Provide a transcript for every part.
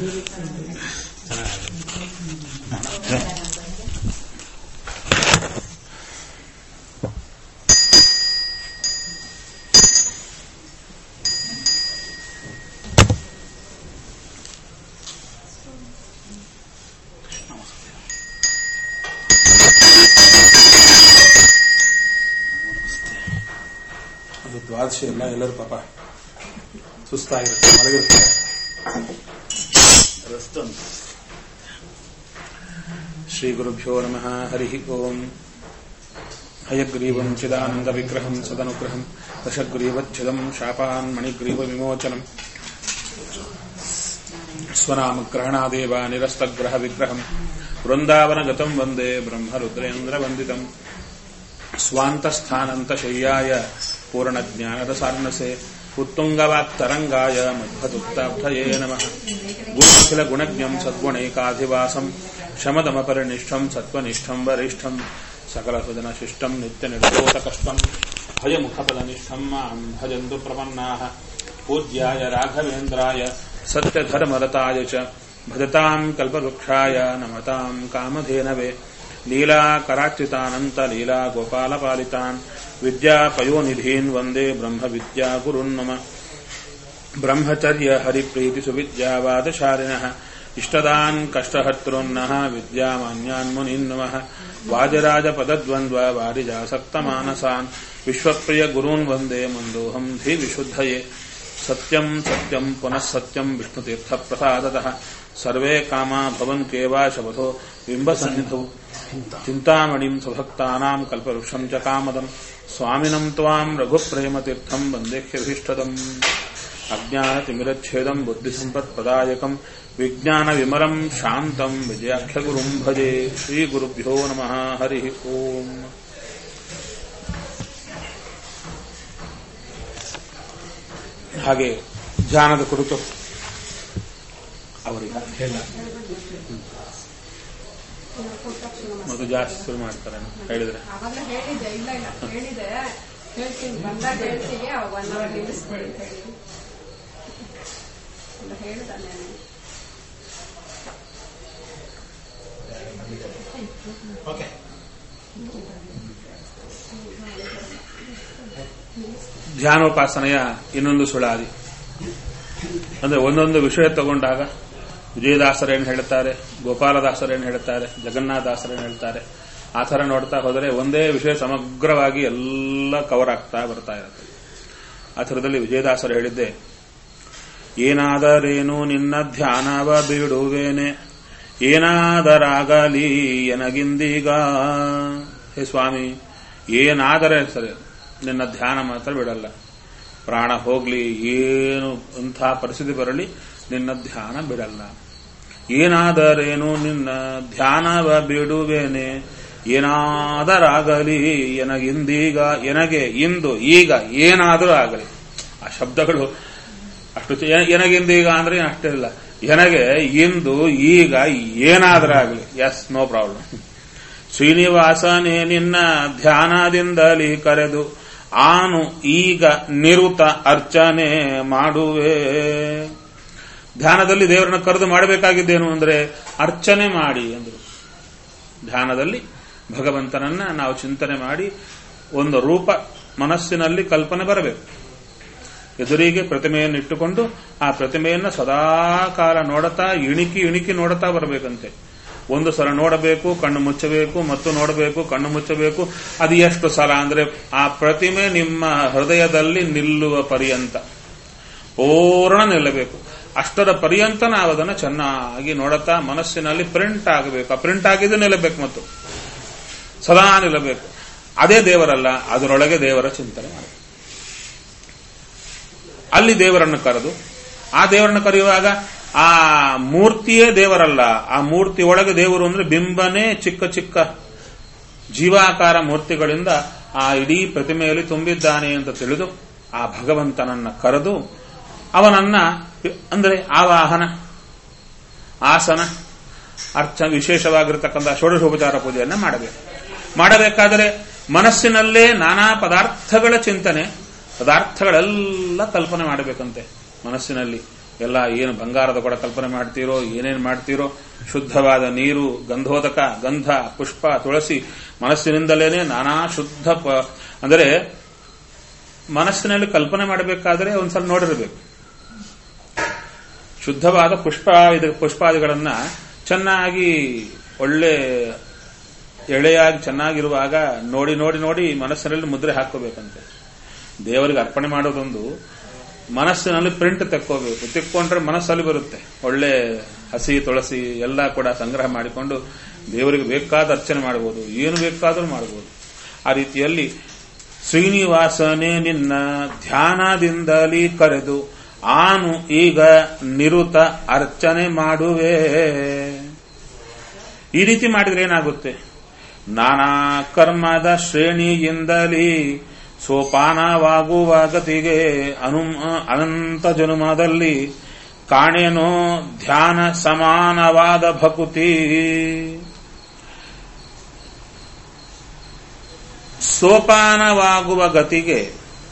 ಅದು ದ್ವಾದಶಿ ಎಲ್ಲ ಎಲ್ಲರೂ ಪಾಪ ಸುಸ್ತಾಗಿರುತ್ತೆ ಮಲಗಿರ್ತಾರೆ ಶ್ರೀ ಗುರುಭ್ಯೋ ನಮಃ ಹರಿ ಓಂ ಹಯಗ್ರೀವಂ ಚಿದಾನಂದ ವಿಗ್ರಹಂ ಸದನುಗ್ರಹಂ ದಶಗ್ರೀವಚ್ಛಿದಂ ಶಾಪಾನ್ ಮಣಿಗ್ರೀವ ವಿಮೋಚನಂ ಸ್ವನಾಮಗ್ರಹಣಾದೇವ ನಿರಸ್ತಗ್ರಹ ವಿಗ್ರಹಂ ವೃಂದಾವನಗತಂ ವಂದೇ ಬ್ರಹ್ಮರುದ್ರೇಂದ್ರ ವಂದಿತಂ ಸ್ವಾಂತಸ್ಥಾನಂತಶಯ್ಯಾಯ ಪೂರ್ಣಜ್ಞಾನರಸಾರ್ಣಸೆ ಉತ್ತುಂಗವಾಕ್ತರಂಗಾಯ ಮಧ್ವದುಕ್ತಾಬ್ಧಯೇ ನಮಃ ಗುಣಾಖಿಲ ಗುಣಜ್ಞಂ ಸದ್ಗುಣೈಕಾಧಿವಾಸಂ ಶಮದಮಪರಿನಿಷ್ಠಂ ಸತ್ವನಿಷ್ಠಂ ವರಿಷ್ಠಂ ಸಕಲ ಸುಜನಶಿಷ್ಟಂ ನಿತ್ಯನಿರ್ದೋತಕಷ್ಟಂ ಭಯಮುಖಪದನಿಷ್ಠಂ ಮಾಂ ಭಜಂತು ಪ್ರಪನ್ನಾಃ ಪೂಜ್ಯಾಯ ರಾಘವೇಂದ್ರಾಯ ಸತ್ಯಧರ್ಮರತಾಯ ಚ ಭಜತಾಂ ಕಲ್ಪವೃಕ್ಷಾಯ ನಮತಾಂ ಕಾಮಧೇನವೇ ಲೀಲಾಕರಾಚ್ಯುತಾನಂತ ಲೀಲಾ ಗೋಪಾಲಪಾಲಿತಾನ್ ವಿದ್ಯಾಪಯೋನಿಧೀನ್ ವಂದೇ ಬ್ರಹ್ಮ ವಿದ್ಯಾ ಗುರುನ್ ಮಮ ಬ್ರಹ್ಮಚರ್ಯ ಹರಿಪ್ರೀತಿ ಸುವಿದ್ಯಾವಾದಶಾಲಿನಃ ಇಷ್ಟದಾನ್ ಕಷ್ಟಹರ್ತೃನ್ನಃ ವಿದ್ಯಾಮಾನ್ಯಾನ್ ಮುನೀನ್ ನಮಃ ವಾಜರಾಜಪದದ್ವಂದ್ವ ವಾರಿಜಾಸಕ್ತಮಾನಸಾನ್ ವಿಶ್ವಪ್ರಿಯ ಗುರೂನ್ ವಂದೇ ಮಂದೋಹಂ ಧೀ ವಿಶುದ್ಧಯೇ ಸತ್ಯಂ ಸತ್ಯಂ ಪುನಃ ಸತ್ಯಂ ವಿಷ್ಣುತೀರ್ಥಪ್ರಸಾದತಃ ಸರ್ವೇ ಕಾಮಾ ಭವಂತ್ಯೇವ ಶಪಥೋ ಬಿಂಬಸನ್ನಿಧೌ ಚಿಂತಾಮಣಿಂ ಸುಭಕ್ತಾನಾಂ ಕಲ್ಪವೃಕ್ಷಂ ಚ ಕಾಮದಂ ಸ್ವಾಮಿನಂ ತ್ವಾಂ ರಘುಪ್ರೇಮತೀರ್ಥಂ ವಂದೇಹ್ಯಭೀಷ್ಟದಂ ಅಜ್ಞಾನತಿಮಿರಚ್ಛೇದಂ ಬುದ್ಧಿಸಂಪತ್ಪ್ರದಾಯಕಂ ವಿಜ್ಞಾನವಿಮಲಂ ಶಾಂತಂ ವಿಜಯಾಖ್ಯಗುರುಂ ಭಜೆ ಶ್ರೀಗುರುಭ್ಯೋ ನಮಃ ಹರಿ ಓಂ ಹಾಗೆ ಧ್ಯಾನದ ಕುರಿತು ಅವರಿಗೆ ಹೇಳ ಮತ್ತು ಜಾಸ್ತಿ ಶುರು ಮಾಡ್ತಾರೆ ಹೇಳಿದ್ರೆ ಅವಾಗಲೇ ಹೇಳಿದ್ದೆ ಇಲ್ಲ ಇಲ್ಲ ಹೇಳಿದೆ ಹೇಳ್ತೀನಿ ಬಂದಾಗ ಹೇಳ್ತೀನಿ ಅವಾಗ ಒನ್ ಅವರ್ ನಿಲ್ಲಿಸ್ಕೊಡಿ ಅಂತ ಹೇಳಿ ಇಲ್ಲ ಹೇಳ್ದಾನೆ ಧ್ಯಾನೋಪಾಸನೆಯ ಇನ್ನೊಂದು ಸುಳಾದಿ ಅಂದ್ರೆ ಒಂದೊಂದು ವಿಷಯ ತಗೊಂಡಾಗ ವಿಜಯದಾಸರೇನು ಹೇಳ್ತಾರೆ ಗೋಪಾಲದಾಸರೇನು ಹೇಳ್ತಾರೆ ಜಗನ್ನಾಥದಾಸರೇನು ಹೇಳ್ತಾರೆ ಆ ಥರ ನೋಡ್ತಾ ಹೋದರೆ ಒಂದೇ ವಿಷಯ ಸಮಗ್ರವಾಗಿ ಎಲ್ಲ ಕವರ್ ಆಗ್ತಾ ಬರ್ತಾ ಇರುತ್ತೆ ಆ ಥರದಲ್ಲಿ ವಿಜಯದಾಸರು ಹೇಳಿದ್ದೆ ಏನಾದರೇನು ನಿನ್ನ ಧ್ಯಾನವ ಬಿಡುವೇನೆ ಏನಾದರಾಗಲಿ ಎನಗಿಂದೀಗ ಹೇ ಸ್ವಾಮಿ ಏನಾದರೆ ಸರಿ ನಿನ್ನ ಧ್ಯಾನ ಮಾತ್ರ ಬಿಡಲ್ಲ ಪ್ರಾಣ ಹೋಗ್ಲಿ ಏನು ಅಂಥ ಪರಿಸ್ಥಿತಿ ಬರಲಿ ನಿನ್ನ ಧ್ಯಾನ ಬಿಡಲ್ಲ ಏನಾದರೇನು ನಿನ್ನ ಧ್ಯಾನವ ಬಿಡುವೇನೆ ಏನಾದರಾಗಲಿ ಎನಗಿಂದೀಗ ಎನಗೆ ಇಂದು ಈಗ ಏನಾದರೂ ಆಗಲಿ ಆ ಶಬ್ದಗಳು ಅಷ್ಟು ಚೆ- ಎನಗಿಂದೀಗ ಅಂದ್ರೆ ಅಷ್ಟೇ ಇಲ್ಲ ಎನಗೆ ಇಂದು ಈಗ ಏನಾದರೂ ಆಗಲಿ ಎಸ್ ನೋ ಪ್ರಾಬ್ಲಮ್ ಶ್ರೀನಿವಾಸನೇ ನಿನ್ನ ಧ್ಯಾನದಿಂದಲಿ ಕರೆದು ಆನು ಈಗ ನಿರುತ ಅರ್ಚನೆ ಮಾಡುವೆ ಧ್ಯಾನದಲ್ಲಿ ದೇವರನ್ನ ಕರೆದು ಮಾಡಬೇಕಾಗಿದ್ದೇನು ಅಂದ್ರೆ ಅರ್ಚನೆ ಮಾಡಿ ಅಂದರು ಧ್ಯಾನದಲ್ಲಿ ಭಗವಂತನನ್ನ ನಾವು ಚಿಂತನೆ ಮಾಡಿ ಒಂದು ರೂಪ ಮನಸ್ಸಿನಲ್ಲಿ ಕಲ್ಪನೆ ಬರಬೇಕು ಎದುರಿಗೆ ಪ್ರತಿಮೆಯನ್ನು ಇಟ್ಟುಕೊಂಡು ಆ ಪ್ರತಿಮೆಯನ್ನು ಸದಾಕಾಲ ನೋಡುತ್ತಾ ಇಣಿಕಿ ಇಣಿಕಿ ನೋಡುತ್ತಾ ಬರಬೇಕಂತೆ ಒಂದು ಸಲ ನೋಡಬೇಕು ಕಣ್ಣು ಮುಚ್ಚಬೇಕು ಮತ್ತು ನೋಡಬೇಕು ಕಣ್ಣು ಮುಚ್ಚಬೇಕು ಅದು ಎಷ್ಟು ಸಲ ಅಂದ್ರೆ ಆ ಪ್ರತಿಮೆ ನಿಮ್ಮ ಹೃದಯದಲ್ಲಿ ನಿಲ್ಲುವ ಪರ್ಯಂತ ಪೂರ್ಣ ನಿಲ್ಲಬೇಕು ಅಷ್ಟರ ಪರ್ಯಂತ ನಾವು ಅದನ್ನು ಚೆನ್ನಾಗಿ ನೋಡುತ್ತಾ ಮನಸ್ಸಿನಲ್ಲಿ ಪ್ರಿಂಟ್ ಆಗಬೇಕು ಆ ಪ್ರಿಂಟ್ ಆಗಿದ್ದು ನಿಲ್ಲಬೇಕು ಮತ್ತು ಸದಾ ನಿಲ್ಲಬೇಕು ಅದೇ ದೇವರಲ್ಲ ಅದರೊಳಗೆ ದೇವರ ಚಿಂತನೆ ಮಾಡಬೇಕು ಅಲ್ಲಿ ದೇವರನ್ನು ಕರೆದು ಆ ದೇವರನ್ನು ಕರೆಯುವಾಗ ಆ ಮೂರ್ತಿಯೇ ದೇವರಲ್ಲ ಆ ಮೂರ್ತಿ ಒಳಗೆ ದೇವರು ಅಂದ್ರೆ ಬಿಂಬನೇ ಚಿಕ್ಕ ಚಿಕ್ಕ ಜೀವಾಕಾರ ಮೂರ್ತಿಗಳಿಂದ ಆ ಇಡೀ ಪ್ರತಿಮೆಯಲ್ಲಿ ತುಂಬಿದ್ದಾನೆ ಅಂತ ತಿಳಿದು ಆ ಭಗವಂತನನ್ನ ಕರೆದು ಅವನನ್ನ ಅಂದ್ರೆ ಆವಾಹನ ಆಸನ ಅರ್ಚ ವಿಶೇಷವಾಗಿರತಕ್ಕಂಥ ಷೋಡಶೋಪಚಾರ ಪೂಜೆಯನ್ನ ಮಾಡಬೇಕು ಮಾಡಬೇಕಾದರೆ ಮನಸ್ಸಿನಲ್ಲೇ ನಾನಾ ಪದಾರ್ಥಗಳ ಚಿಂತನೆ ಪದಾರ್ಥಗಳೆಲ್ಲ ಕಲ್ಪನೆ ಮಾಡಬೇಕಂತೆ ಮನಸ್ಸಿನಲ್ಲಿ ಎಲ್ಲ ಏನು ಬಂಗಾರದ ಕೂಡ ಕಲ್ಪನೆ ಮಾಡ್ತೀರೋ ಏನೇನು ಮಾಡ್ತೀರೋ ಶುದ್ಧವಾದ ನೀರು ಗಂಧೋದಕ ಗಂಧ ಪುಷ್ಪ ತುಳಸಿ ಮನಸ್ಸಿನಿಂದಲೇನೆ ನಾನಾ ಶುದ್ಧ ಪ- ಅಂದರೆ ಮನಸ್ಸಿನಲ್ಲಿ ಕಲ್ಪನೆ ಮಾಡಬೇಕಾದ್ರೆ ಒಂದ್ಸಲ ನೋಡಿರಬೇಕು ಶುದ್ಧವಾದ ಪುಷ್ಪ ಇದು ಪುಷ್ಪಾದಿಗಳನ್ನ ಚೆನ್ನಾಗಿ ಒಳ್ಳೆ ಎಳೆಯಾಗಿ ಚೆನ್ನಾಗಿರುವಾಗ ನೋಡಿ ನೋಡಿ ನೋಡಿ ಮನಸ್ಸಿನಲ್ಲಿ ಮುದ್ರೆ ಹಾಕೋಬೇಕಂತೆ ದೇವರಿಗೆ ಅರ್ಪಣೆ ಮಾಡೋದೊಂದು ಮನಸ್ಸಿನಲ್ಲಿ ಪ್ರಿಂಟ್ ತೆಕ್ಕೋಬೇಕು ತೆಕ್ಕೊಂಡ್ರೆ ಮನಸ್ಸಲ್ಲಿ ಬರುತ್ತೆ ಒಳ್ಳೆ ಹಸಿ ತುಳಸಿ ಎಲ್ಲ ಕೂಡ ಸಂಗ್ರಹ ಮಾಡಿಕೊಂಡು ದೇವರಿಗೆ ಬೇಕಾದ ಅರ್ಚನೆ ಮಾಡಬಹುದು ಏನು ಬೇಕಾದರೂ ಮಾಡಬಹುದು ಆ ರೀತಿಯಲ್ಲಿ ಶ್ರೀನಿವಾಸನೇ ನಿನ್ನ ಧ್ಯಾನದಿಂದಲೇ ಕರೆದು ಆನು ಈಗ ನಿರುತ ಅರ್ಚನೆ ಮಾಡುವೆ ಈ ರೀತಿ ಮಾಡಿದ್ರೆ ಏನಾಗುತ್ತೆ ನಾನಾ ಕರ್ಮದ ಶ್ರೇಣಿಯಿಂದಲೇ ಸೋಪಾನವಾಗುವ ಗತಿಗೆ ಅನು ಅನಂತ ಜನುಮದಲ್ಲಿ ಕಾಣೆನೋ ಧ್ಯಾನ ಸಮಾನವಾದ ಭಕುತಿ ಸೋಪಾನವಾಗುವ ಗತಿಗೆ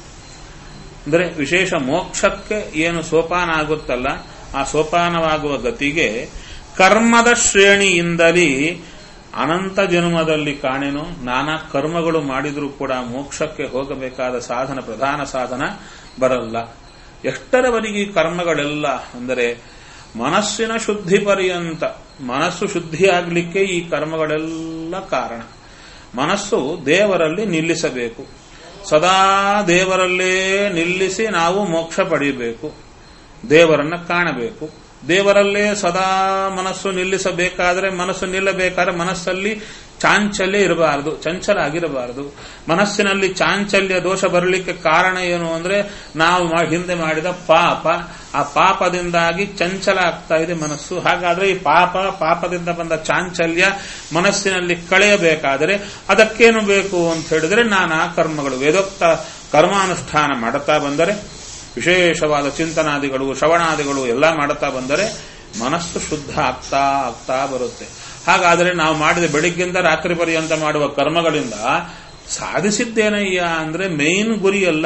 ಅಂದರೆ ವಿಶೇಷ ಮೋಕ್ಷಕ್ಕೆ ಏನು ಸೋಪಾನ ಆಗುತ್ತಲ್ಲ ಆ ಸೋಪಾನವಾಗುವ ಗತಿಗೆ ಕರ್ಮದ ಶ್ರೇಣಿಯಿಂದಲೇ ಅನಂತ ಜನ್ಮದಲ್ಲಿ ಕಾಣೆನು ನಾನಾ ಕರ್ಮಗಳು ಮಾಡಿದರೂ ಕೂಡ ಮೋಕ್ಷಕ್ಕೆ ಹೋಗಬೇಕಾದ ಸಾಧನ ಪ್ರಧಾನ ಸಾಧನ ಬರಲ್ಲ ಎಷ್ಟರವರೆಗೆ ಈ ಕರ್ಮಗಳೆಲ್ಲ ಅಂದರೆ ಮನಸ್ಸಿನ ಶುದ್ಧಿ ಪರ್ಯಂತ ಮನಸ್ಸು ಶುದ್ಧಿಯಾಗಲಿಕ್ಕೆ ಈ ಕರ್ಮಗಳೆಲ್ಲ ಕಾರಣ ಮನಸ್ಸು ದೇವರಲ್ಲಿ ನಿಲ್ಲಿಸಬೇಕು ಸದಾ ದೇವರಲ್ಲೇ ನಿಲ್ಲಿಸಿ ನಾವು ಮೋಕ್ಷ ಪಡೆಯಬೇಕು ದೇವರನ್ನ ಕಾಣಬೇಕು ದೇವರಲ್ಲೇ ಸದಾ ಮನಸ್ಸು ನಿಲ್ಲಿಸಬೇಕಾದ್ರೆ ಮನಸ್ಸು ನಿಲ್ಲಬೇಕಾದ್ರೆ ಮನಸ್ಸಲ್ಲಿ ಚಾಂಚಲ್ಯ ಇರಬಾರದು ಚಂಚಲ ಆಗಿರಬಾರದು ಮನಸ್ಸಿನಲ್ಲಿ ಚಾಂಚಲ್ಯ ದೋಷ ಬರಲಿಕ್ಕೆ ಕಾರಣ ಏನು ಅಂದ್ರೆ ನಾವು ಮಾ- ಹಿಂದೆ ಮಾಡಿದ ಪಾಪ ಆ ಪಾಪದಿಂದಾಗಿ ಚಂಚಲ ಆಗ್ತಾ ಇದೆ ಮನಸ್ಸು ಹಾಗಾದ್ರೆ ಈ ಪಾಪ ಪಾಪದಿಂದ ಬಂದ ಚಾಂಚಲ್ಯ ಮನಸ್ಸಿನಲ್ಲಿ ಕಳೆಯಬೇಕಾದರೆ ಅದಕ್ಕೇನು ಬೇಕು ಅಂತ ಹೇಳಿದ್ರೆ ನಾನಾ ಕರ್ಮಗಳು ವೇದೋಕ್ತ ಕರ್ಮಾನುಷ್ಠಾನ ಮಾಡುತ್ತಾ ಬಂದರೆ ವಿಶೇಷವಾದ ಚಿಂತನಾದಿಗಳು ಶ್ರವಣಾದಿಗಳು ಎಲ್ಲ ಮಾಡುತ್ತಾ ಬಂದರೆ ಮನಸ್ಸು ಶುದ್ಧ ಆಗ್ತಾ ಆಗ್ತಾ ಬರುತ್ತೆ ಹಾಗಾದರೆ ನಾವು ಮಾಡಿದ ಬೆಳಿಗ್ಗೆಯಿಂದ ರಾತ್ರಿ ಪರ್ಯಂತ ಮಾಡುವ ಕರ್ಮಗಳಿಂದ ಸಾಧಿಸಿದ್ದೇನಯ್ಯ ಅಂದ್ರೆ ಮೇನ್ ಗುರಿ ಅಲ್ಲ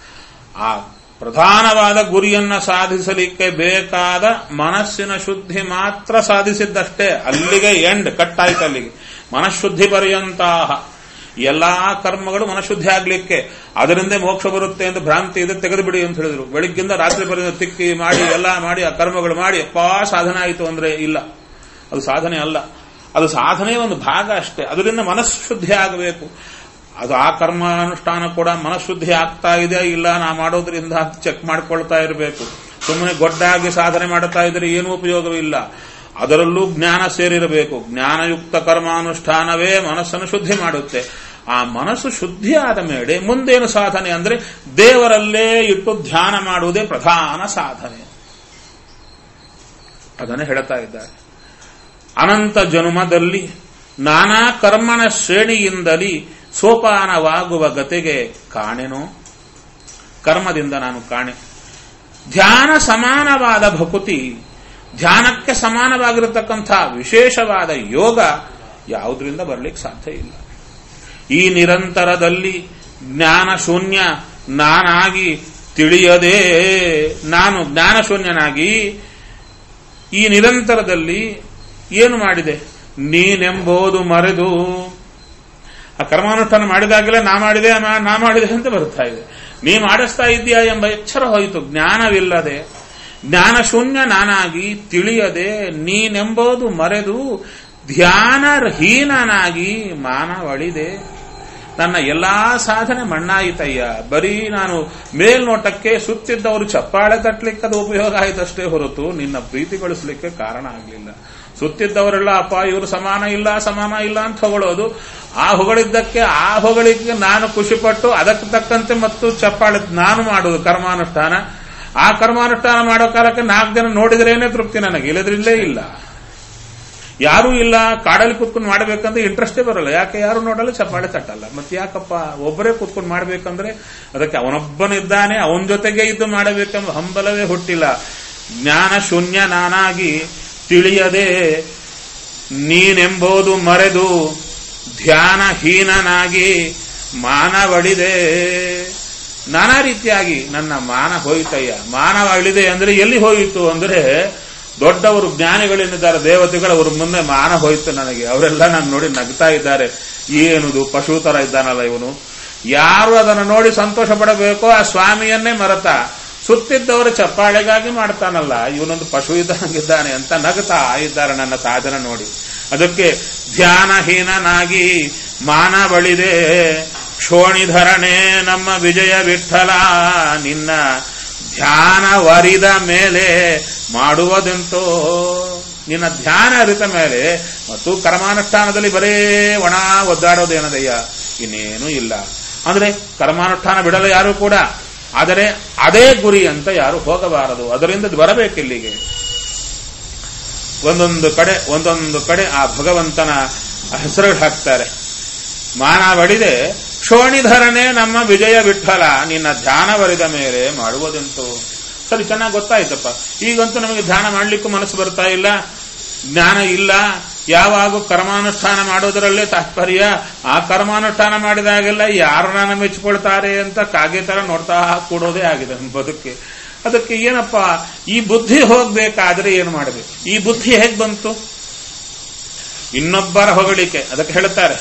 ಆ ಪ್ರಧಾನವಾದ ಗುರಿಯನ್ನ ಸಾಧಿಸಲಿಕ್ಕೆ ಬೇಕಾದ ಮನಸ್ಸಿನ ಶುದ್ಧಿ ಮಾತ್ರ ಸಾಧಿಸಿದ್ದಷ್ಟೇ ಅಲ್ಲಿಗೆ ಎಂಡ್ ಕಟ್ ಆಯ್ತು ಅಲ್ಲಿಗೆ ಮನಃಶುದ್ಧಿ ಪರ್ಯಂತ ಎಲ್ಲಾ ಕರ್ಮಗಳು ಮನಃಶುದ್ಧಿ ಆಗ್ಲಿಕ್ಕೆ ಅದರಿಂದ ಮೋಕ್ಷ ಬರುತ್ತೆ ಅಂತ ಭ್ರಾಂತಿ ಇದೆ ತೆಗೆದು ಬಿಡಿ ಅಂತ ಹೇಳಿದ್ರು ಬೆಳಿಗ್ಗಿಂದ ರಾತ್ರಿ ಪರ್ಯಂತ ತಿಕ್ಕಿ ಮಾಡಿ ಎಲ್ಲ ಮಾಡಿ ಆ ಕರ್ಮಗಳು ಮಾಡಿ ಅಪ್ಪಾ ಸಾಧನೆ ಆಯಿತು ಅಂದ್ರೆ ಇಲ್ಲ ಅದು ಸಾಧನೆ ಅಲ್ಲ ಅದು ಸಾಧನೆ ಒಂದು ಭಾಗ ಅಷ್ಟೇ ಅದರಿಂದ ಮನಸ್ಸು ಶುದ್ಧಿ ಆಗಬೇಕು ಅದು ಆ ಕರ್ಮಾನುಷ್ಠಾನ ಕೂಡ ಮನಃಶುದ್ಧಿ ಆಗ್ತಾ ಇದೆ ಇಲ್ಲ ನಾ ಮಾಡೋದ್ರಿಂದ ಅಂತ ಚೆಕ್ ಮಾಡ್ಕೊಳ್ತಾ ಇರಬೇಕು ಸುಮ್ಮನೆ ಗೊಡ್ಡಾಗಿ ಸಾಧನೆ ಮಾಡುತ್ತಾ ಇದ್ರೆ ಏನೂ ಉಪಯೋಗವಿಲ್ಲ ಅದರಲ್ಲೂ ಜ್ಞಾನ ಸೇರಿರಬೇಕು ಜ್ಞಾನಯುಕ್ತ ಕರ್ಮಾನುಷ್ಠಾನವೇ ಮನಸ್ಸನ್ನು ಶುದ್ಧಿ ಮಾಡುತ್ತೆ ಆ ಮನಸ್ಸು ಶುದ್ಧಿ ಆದ ಮೇಲೆ ಮುಂದೇನು ಸಾಧನೆ ಅಂದ್ರೆ ದೇವರಲ್ಲೇ ಇಟ್ಟು ಧ್ಯಾನ ಮಾಡುವುದೇ ಪ್ರಧಾನ ಸಾಧನೆ ಅದನ್ನು ಹೇಳ್ತಾ ಇದ್ದಾರೆ ಅನಂತ ಜನುಮದಲ್ಲಿ ನಾನಾ ಕರ್ಮಣ ಶ್ರೇಣಿಯಿಂದಲೇ ಸೋಪಾನವಾಗುವ ಗತೆಗೆ ಕಾಣೆನೋ ಕರ್ಮದಿಂದ ನಾನು ಕಾಣೆ ಧ್ಯಾನ ಸಮಾನವಾದ ಭಕುತಿ ಧ್ಯಾನಕ್ಕೆ ಸಮಾನವಾಗಿರತಕ್ಕಂಥ ವಿಶೇಷವಾದ ಯೋಗ ಯಾವುದರಿಂದ ಬರಲಿಕ್ಕೆ ಸಾಧ್ಯ ಇಲ್ಲ ಈ ನಿರಂತರದಲ್ಲಿ ಜ್ಞಾನ ಶೂನ್ಯ ನಾನಾಗಿ ತಿಳಿಯದೆ ನಾನು ಜ್ಞಾನ ಶೂನ್ಯನಾಗಿ ಈ ನಿರಂತರದಲ್ಲಿ ಏನು ಮಾಡಿದೆ ನೀನೆಂಬುದು ಮರೆದು ಆ ಕರ್ಮಾನುಷ್ಠಾನ ಮಾಡಿದಾಗಲೇ ನಾ ಮಾಡಿದೆ ನಾ- ನಾ ಮಾಡಿದೆ ಅಂತ ಬರ್ತಾ ಇದೆ ನೀ ಮಾಡಿಸ್ತಾ ಇದೆಯಾ ಎಂಬ ಎಚ್ಚರ ಹೋಯಿತು ಜ್ಞಾನವಿಲ್ಲದೆ ಜ್ಞಾನ ಶೂನ್ಯ ನಾನಾಗಿ ತಿಳಿಯದೆ ನೀನೆಂಬುದು ಮರೆದು ಧ್ಯಾನಹೀನನಾಗಿ ಮಾನವಳಿದೆ ನನ್ನ ಎಲ್ಲಾ ಸಾಧನೆ ಮಣ್ಣಾಯಿತಯ್ಯ ಬರೀ ನಾನು ಮೇಲ್ನೋಟಕ್ಕೆ ಸುತ್ತಿದ್ದವರು ಚಪ್ಪಾಳೆ ತಟ್ಟಲಿಕ್ಕೆ ಅದು ಉಪಯೋಗ ಆಯ್ತಷ್ಟೇ ಹೊರತು ನಿನ್ನ ಪ್ರೀತಿಗೊಳಿಸಲಿಕ್ಕೆ ಕಾರಣ ಆಗಲಿಲ್ಲ ಸುತ್ತಿದ್ದವರೆಲ್ಲ ಅಪ್ಪ ಇವರು ಸಮಾನ ಇಲ್ಲ ಸಮಾನ ಇಲ್ಲ ಅಂತ ಹೊಗಳೋದು ಆ ಹೊಗಳಿದ್ದಕ್ಕೆ ಆ ಹೊಗಳಿಕೆ ನಾನು ಖುಷಿಪಟ್ಟು ಅದಕ್ಕೆ ತಕ್ಕಂತೆ ಮತ್ತು ಚಪ್ಪಾಳೆ ನಾನು ಮಾಡುವುದು ಕರ್ಮಾನುಷ್ಠಾನ ಆ ಕರ್ಮಾನುಷ್ಠಾನ ಮಾಡೋ ಕಾಲಕ್ಕೆ ನಾಲ್ಕು ಜನ ನೋಡಿದ್ರೇನೆ ತೃಪ್ತಿ ನನಗೆ ಇಲ್ಲದ್ರಿಲ್ಲೇ ಇಲ್ಲ ಯಾರೂ ಇಲ್ಲ ಕಾಡಲ್ಲಿ ಕೂತ್ಕೊಂಡು ಮಾಡಬೇಕಂದ್ರೆ ಇಂಟ್ರೆಸ್ಟೇ ಬರಲ್ಲ ಯಾಕೆ ಯಾರು ನೋಡಲ್ಲ ಚಪ್ಪಾಳೆ ತಟ್ಟಲ್ಲ ಮತ್ತೆ ಯಾಕಪ್ಪ ಒಬ್ಬರೇ ಕೂತ್ಕೊಂಡು ಮಾಡಬೇಕಂದ್ರೆ ಅದಕ್ಕೆ ಅವನೊಬ್ಬನಿದ್ದಾನೆ ಅವನ ಜೊತೆಗೆ ಇದ್ದು ಮಾಡಬೇಕೆಂಬ ಹಂಬಲವೇ ಹುಟ್ಟಿಲ್ಲ ಜ್ಞಾನ ಶೂನ್ಯ ನಾನಾಗಿ ತಿಳಿಯದೆ ನೀನೆಂಬುದು ಮರೆದು ಧ್ಯಾನಹೀನನಾಗಿ ಮಾನವಳಿದೆ ನಾನಾ ರೀತಿಯಾಗಿ ನನ್ನ ಮಾನ ಹೋಯಿತಯ್ಯ ಮಾನವ ಇಳಿದೆ ಅಂದ್ರೆ ಎಲ್ಲಿ ಹೋಯಿತು ಅಂದ್ರೆ ದೊಡ್ಡವರು ಜ್ಞಾನಿಗಳೇನಿದ್ದಾರೆ ದೇವತೆಗಳು ಅವ್ರ ಮುಂದೆ ಮಾನ ಹೋಯಿತು ನನಗೆ ಅವರೆಲ್ಲ ನಾನು ನೋಡಿ ನಗ್ತಾ ಇದ್ದಾರೆ ಏನುದು ಪಶು ತರ ಇದ್ದಾನಲ್ಲ ಇವನು ಯಾರು ಅದನ್ನು ನೋಡಿ ಸಂತೋಷ ಪಡಬೇಕೋ ಆ ಸ್ವಾಮಿಯನ್ನೇ ಮರೆತ ಸುತ್ತಿದ್ದವರು ಚಪ್ಪಾಳೆಗಾಗಿ ಮಾಡ್ತಾನಲ್ಲ ಇವನೊಂದು ಪಶು ಇದ್ದಂಗಿದ್ದಾನೆ ಅಂತ ನಗ್ತಾ ಇದ್ದಾರೆ ನನ್ನ ಸಾಧನ ನೋಡಿ ಅದಕ್ಕೆ ಧ್ಯಾನಹೀನನಾಗಿ ಮಾನ ಬಳಿದೆ ಕ್ಷೋಣಿಧರಣೆ ನಮ್ಮ ವಿಜಯ ವಿಠಲ ನಿನ್ನ ಧ್ಯಾನವರಿದ ಮೇಲೆ ಮಾಡುವುದೆಂತೋ ನಿನ್ನ ಧ್ಯಾನ ಅರಿತ ಮೇಲೆ ಮತ್ತು ಕರ್ಮಾನುಷ್ಠಾನದಲ್ಲಿ ಬರೇ ಒಣ ಒದ್ದಾಡೋದೇನದಯ್ಯ ಇನ್ನೇನೂ ಇಲ್ಲ ಅಂದ್ರೆ ಕರ್ಮಾನುಷ್ಠಾನ ಬಿಡಲು ಯಾರು ಕೂಡ ಆದರೆ ಅದೇ ಗುರಿ ಅಂತ ಯಾರು ಹೋಗಬಾರದು ಅದರಿಂದ ಬರಬೇಕಿಲ್ಲಿಗೆ ಒಂದೊಂದು ಕಡೆ ಒಂದೊಂದು ಕಡೆ ಆ ಭಗವಂತನ ಹೆಸರು ಹಾಕ್ತಾರೆ ಮಾನ ಬಡಿದೆ ಕ್ಷೋಣಿಧರನೆ ನಮ್ಮ ವಿಜಯ ವಿಠಲ ನಿನ್ನ ಧ್ಯಾನವರಿದ ಮೇಲೆ ಮಾಡುವುದೆಂತು ಸರಿ ಚೆನ್ನಾಗಿ ಗೊತ್ತಾಯ್ತಪ್ಪ ಈಗಂತೂ ನಮಗೆ ಧ್ಯಾನ ಮಾಡ್ಲಿಕ್ಕೂ ಮನಸ್ಸು ಬರ್ತಾ ಇಲ್ಲ ಜ್ಞಾನ ಇಲ್ಲ ಯಾವಾಗ ಕರ್ಮಾನುಷ್ಠಾನ ಮಾಡೋದರಲ್ಲೇ ತಾತ್ಪರ್ಯ ಆ ಕರ್ಮಾನುಷ್ಠಾನ ಮಾಡಿದಾಗೆಲ್ಲ ಯಾರನ್ನ ಮೆಚ್ಚಿಕೊಳ್ತಾರೆ ಅಂತ ಕಾಗೆ ತರ ನೋಡ್ತಾ ಕೂಡೋದೇ ಆಗಿದೆ ನಮ್ಮ ಬದುಕೆ ಅದಕ್ಕೆ ಏನಪ್ಪ ಈ ಬುದ್ಧಿ ಹೋಗ್ಬೇಕಾದ್ರೆ ಏನು ಮಾಡಬೇಕು ಈ ಬುದ್ಧಿ ಹೇಗ್ ಬಂತು ಇನ್ನೊಬ್ಬರ ಹೊಗಳಿಕೆ ಅದಕ್ಕೆ ಹೇಳುತ್ತಾರೆ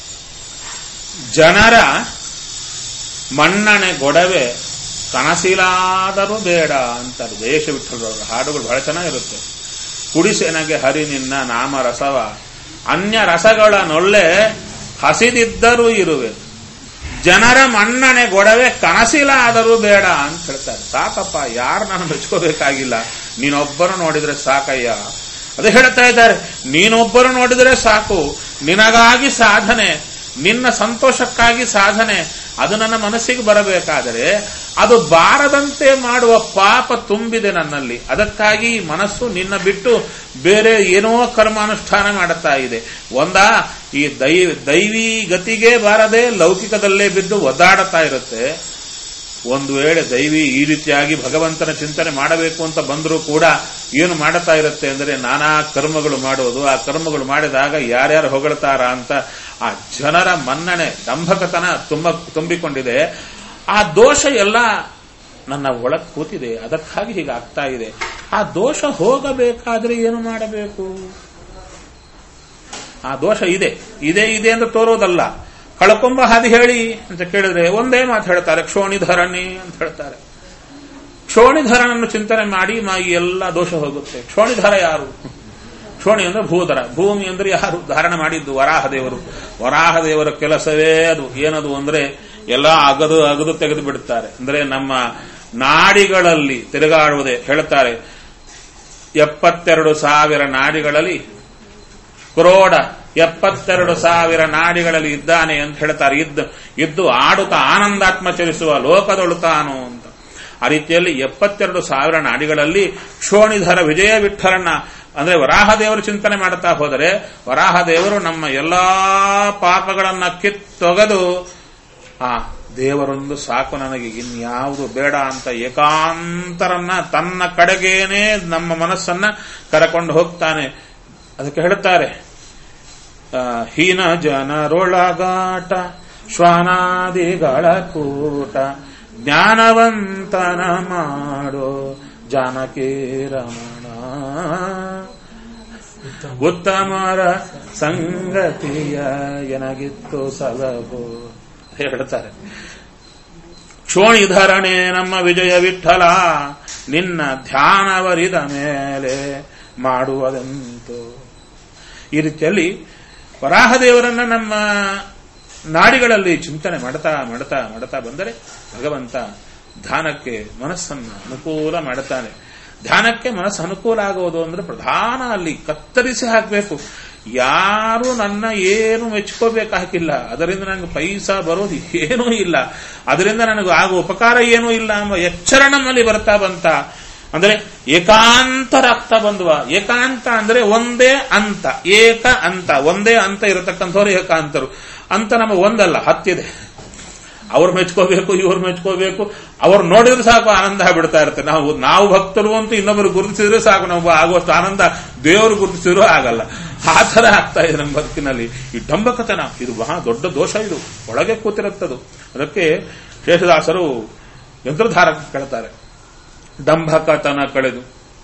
ಜನರ ಮನ್ನಣೆ ಗೊಡವೆ ಕನಸಿಲಾದರೂ ಬೇಡ ಅಂತಾರೆ ದೇಶ ಬಿಟ್ಟರು ಹಾಡುಗಳು ಬಹಳ ಚೆನ್ನಾಗಿರುತ್ತೆ ಕುಡಿಸೆನಗೆ ಹರಿ ನಿನ್ನ ನಾಮ ರಸವ ಅನ್ಯ ರಸಗಳ ನೊಳ್ಳೆ ಹಸಿದಿದ್ದರೂ ಇರುವೆ ಜನರ ಮನ್ನಣೆ ಗೊಡವೆ ಕನಸಿಲಾದರೂ ಬೇಡ ಅಂತ ಹೇಳ್ತಾರೆ ಸಾಕಪ್ಪ ಯಾರು ನಾನು ಮೆಚ್ಕೋಬೇಕಾಗಿಲ್ಲ ನೀನೊಬ್ಬರು ನೋಡಿದ್ರೆ ಸಾಕಯ್ಯ ಅದೇ ಹೇಳ್ತಾ ಇದ್ದಾರೆ ನೀನೊಬ್ಬರು ನೋಡಿದ್ರೆ ಸಾಕು ನಿನಗಾಗಿ ಸಾಧನೆ ನಿನ್ನ ಸಂತೋಷಕ್ಕಾಗಿ ಸಾಧನೆ ಅದು ನನ್ನ ಮನಸ್ಸಿಗೆ ಬರಬೇಕಾದರೆ ಅದು ಬಾರದಂತೆ ಮಾಡುವ ಪಾಪ ತುಂಬಿದೆ ನನ್ನಲ್ಲಿ ಅದಕ್ಕಾಗಿ ಮನಸ್ಸು ನಿನ್ನ ಬಿಟ್ಟು ಬೇರೆ ಏನೋ ಕರ್ಮಾನುಷ್ಠಾನ ಮಾಡುತ್ತಾ ಇದೆ ಒಂದ ಈ ದೈ ದೈವಿ ಗತಿಗೆ ಬಾರದೆ ಲೌಕಿಕದಲ್ಲೇ ಬಿದ್ದು ಒದ್ದಾಡುತ್ತಾ ಇರುತ್ತೆ ಒಂದು ವೇಳೆ ದೈವಿ ಈ ರೀತಿಯಾಗಿ ಭಗವಂತನ ಚಿಂತನೆ ಮಾಡಬೇಕು ಅಂತ ಬಂದರೂ ಕೂಡ ಏನು ಮಾಡುತ್ತಾ ಇರುತ್ತೆ ಅಂದರೆ ನಾನಾ ಕರ್ಮಗಳು ಮಾಡುವುದು ಆ ಕರ್ಮಗಳು ಮಾಡಿದಾಗ ಯಾರ್ಯಾರು ಹೊಗಳ್ತಾರ ಅಂತ ಆ ಜನರ ಮನ್ನಣೆ ದಂಭಕತನ ತುಂಬ ತುಂಬಿಕೊಂಡಿದೆ ಆ ದೋಷ ಎಲ್ಲ ನನ್ನ ಒಳಗ್ ಕೂತಿದೆ ಅದಕ್ಕಾಗಿ ಹೀಗೆ ಆಗ್ತಾ ಇದೆ ಆ ದೋಷ ಹೋಗಬೇಕಾದ್ರೆ ಏನು ಮಾಡಬೇಕು ಆ ದೋಷ ಇದೆ ಇದೆ ಇದೆ ಅಂತ ತೋರೋದಲ್ಲ ಕಳ್ಕೊಂಬ ಹಾದಿ ಹೇಳಿ ಅಂತ ಕೇಳಿದ್ರೆ ಒಂದೇ ಮಾತು ಹೇಳ್ತಾರೆ ಕ್ಷೋಣಿಧರಣಿ ಅಂತ ಹೇಳ್ತಾರೆ ಕ್ಷೋಣಿಧರನನ್ನು ಚಿಂತನೆ ಮಾಡಿ ಮಾ ಈ ಎಲ್ಲ ದೋಷ ಹೋಗುತ್ತೆ ಕ್ಷೋಣಿಧರ ಯಾರು ಕ್ಷೋಣಿ ಅಂದ್ರೆ ಭೂಧರ ಭೂಮಿ ಅಂದ್ರೆ ಯಾರು ಧಾರಣ ಮಾಡಿದ್ದು ವರಾಹದೇವರು ವರಾಹದೇವರ ಕೆಲಸವೇ ಅದು ಏನದು ಅಂದ್ರೆ ಎಲ್ಲ ಅಗದು ಅಗದು ತೆಗೆದು ಬಿಡುತ್ತಾರೆ ಅಂದ್ರೆ ನಮ್ಮ ನಾಡಿಗಳಲ್ಲಿ ತಿರುಗಾಡುವುದೇ ಹೇಳ್ತಾರೆ ಎಪ್ಪತ್ತೆರಡು ಸಾವಿರ ನಾಡಿಗಳಲ್ಲಿ ಕ್ರೋಡ ಎಪ್ಪತ್ತೆರಡು ಸಾವಿರ ನಾಡಿಗಳಲ್ಲಿ ಇದ್ದಾನೆ ಅಂತ ಹೇಳ್ತಾರೆ ಇದ್ದು ಇದ್ದು ಆಡುತ್ತಾ ಆನಂದಾತ್ಮ ಚಲಿಸುವ ಲೋಕದೊಳು ತಾನು ಅಂತ ಆ ರೀತಿಯಲ್ಲಿ ಎಪ್ಪತ್ತೆರಡು ಸಾವಿರ ನಾಡಿಗಳಲ್ಲಿ ಕ್ಷೋಣಿಧರ ವಿಜಯ ವಿಠಲನ ಅಂದ್ರೆ ವರಾಹದೇವರು ಚಿಂತನೆ ಮಾಡುತ್ತಾ ಹೋದರೆ ವರಾಹದೇವರು ನಮ್ಮ ಎಲ್ಲಾ ಪಾಪಗಳನ್ನ ಕಿತ್ತೊಗೆದು ಆ ದೇವರೊಂದು ಸಾಕು ನನಗೆ ಇನ್ಯಾವುದು ಬೇಡ ಅಂತ ಏಕಾಂತರನ್ನ ತನ್ನ ಕಡೆಗೇನೆ ನಮ್ಮ ಮನಸ್ಸನ್ನ ಕರಕೊಂಡು ಹೋಗ್ತಾನೆ ಅದಕ್ಕೆ ಹೇಳುತ್ತಾರೆ ಹೀನ ಜನರೊಳಗಾಟ ಶ್ವಾನಾದಿಗಳ ಕೂಟ ಜ್ಞಾನವಂತನ ಮಾಡೋ ಜಾನಕಿ ರಮಣ ಉತ್ತಮರ ಸಂಗತಿಯ ಎನಗಿತ್ತು ಸಲಹೋ ಹೇಳ್ತಾರೆ ಕ್ಷೋಣಿಧರಣೆ ನಮ್ಮ ವಿಜಯ ವಿಠಲ ನಿನ್ನ ಧ್ಯಾನವರಿದ ಮೇಲೆ ಮಾಡುವುದಂತು ಈ ರೀತಿಯಲ್ಲಿ ವರಾಹದೇವರನ್ನ ನಮ್ಮ ನಾಡಿಗಳಲ್ಲಿ ಚಿಂತನೆ ಮಾಡ್ತಾ ಮಾಡ್ತಾ ಮಾಡ್ತಾ ಬಂದರೆ ಭಗವಂತ ಧ್ಯಾನಕ್ಕೆ ಮನಸ್ಸನ್ನು ಅನುಕೂಲ ಮಾಡುತ್ತಾನೆ ಧ್ಯಾನಕ್ಕೆ ಮನಸ್ಸು ಅನುಕೂಲ ಆಗುವುದು ಅಂದ್ರೆ ಪ್ರಧಾನ ಅಲ್ಲಿ ಕತ್ತರಿಸಿ ಹಾಕಬೇಕು ಯಾರು ನನ್ನ ಏನು ಮೆಚ್ಕೋಬೇಕಾಗಿಲ್ಲ ಅದರಿಂದ ನನಗೆ ಪೈಸಾ ಬರೋದು ಏನೂ ಇಲ್ಲ ಅದರಿಂದ ನನಗೆ ಆಗುವ ಉಪಕಾರ ಏನೂ ಇಲ್ಲ ಎಂಬ ಎಚ್ಚರ ನಮ್ಮಲ್ಲಿ ಬರ್ತಾ ಬಂತ ಅಂದ್ರೆ ಏಕಾಂತರಾಗ್ತಾ ಬಂದ್ವ ಏಕಾಂತ ಅಂದ್ರೆ ಒಂದೇ ಅಂತ ಏಕ ಅಂತ ಒಂದೇ ಅಂತ ಇರತಕ್ಕಂಥವ್ರು ಏಕಾಂತರು ಅಂತ ನಮ್ಮ ಒಂದಲ್ಲ ಹತ್ತಿದೆ ಅವ್ರು ಮೆಚ್ಕೋಬೇಕು ಇವ್ರು ಮೆಚ್ಕೋಬೇಕು ಅವ್ರು ನೋಡಿದ್ರೆ ಸಾಕು ಆನಂದ ಬಿಡ್ತಾ ಇರುತ್ತೆ ನಾವು ನಾವು ಭಕ್ತರು ಅಂತ ಇನ್ನೊಬ್ಬರು ಗುರುತಿಸಿದ್ರೆ ಸಾಕು ನಾವು ಆಗುವಷ್ಟು ಆನಂದ ದೇವರು ಗುರುತಿಸಿದ್ರು ಆಗಲ್ಲ ಆ ತರ ಆಗ್ತಾ ಇದೆ ನಮ್ಮ ಬದುಕಿನಲ್ಲಿ ಈ ಡಂಬಕತನ ಇದು ಬಹಳ ದೊಡ್ಡ ದೋಷ ಇದು ಒಳಗೆ ಕೂತಿರುತ್ತದು ಅದಕ್ಕೆ ಶೇಷದಾಸರು ಯಂತ್ರಧಾರ ಕೇಳ್ತಾರೆ ದಂಭಕತನ ಕಳೆದು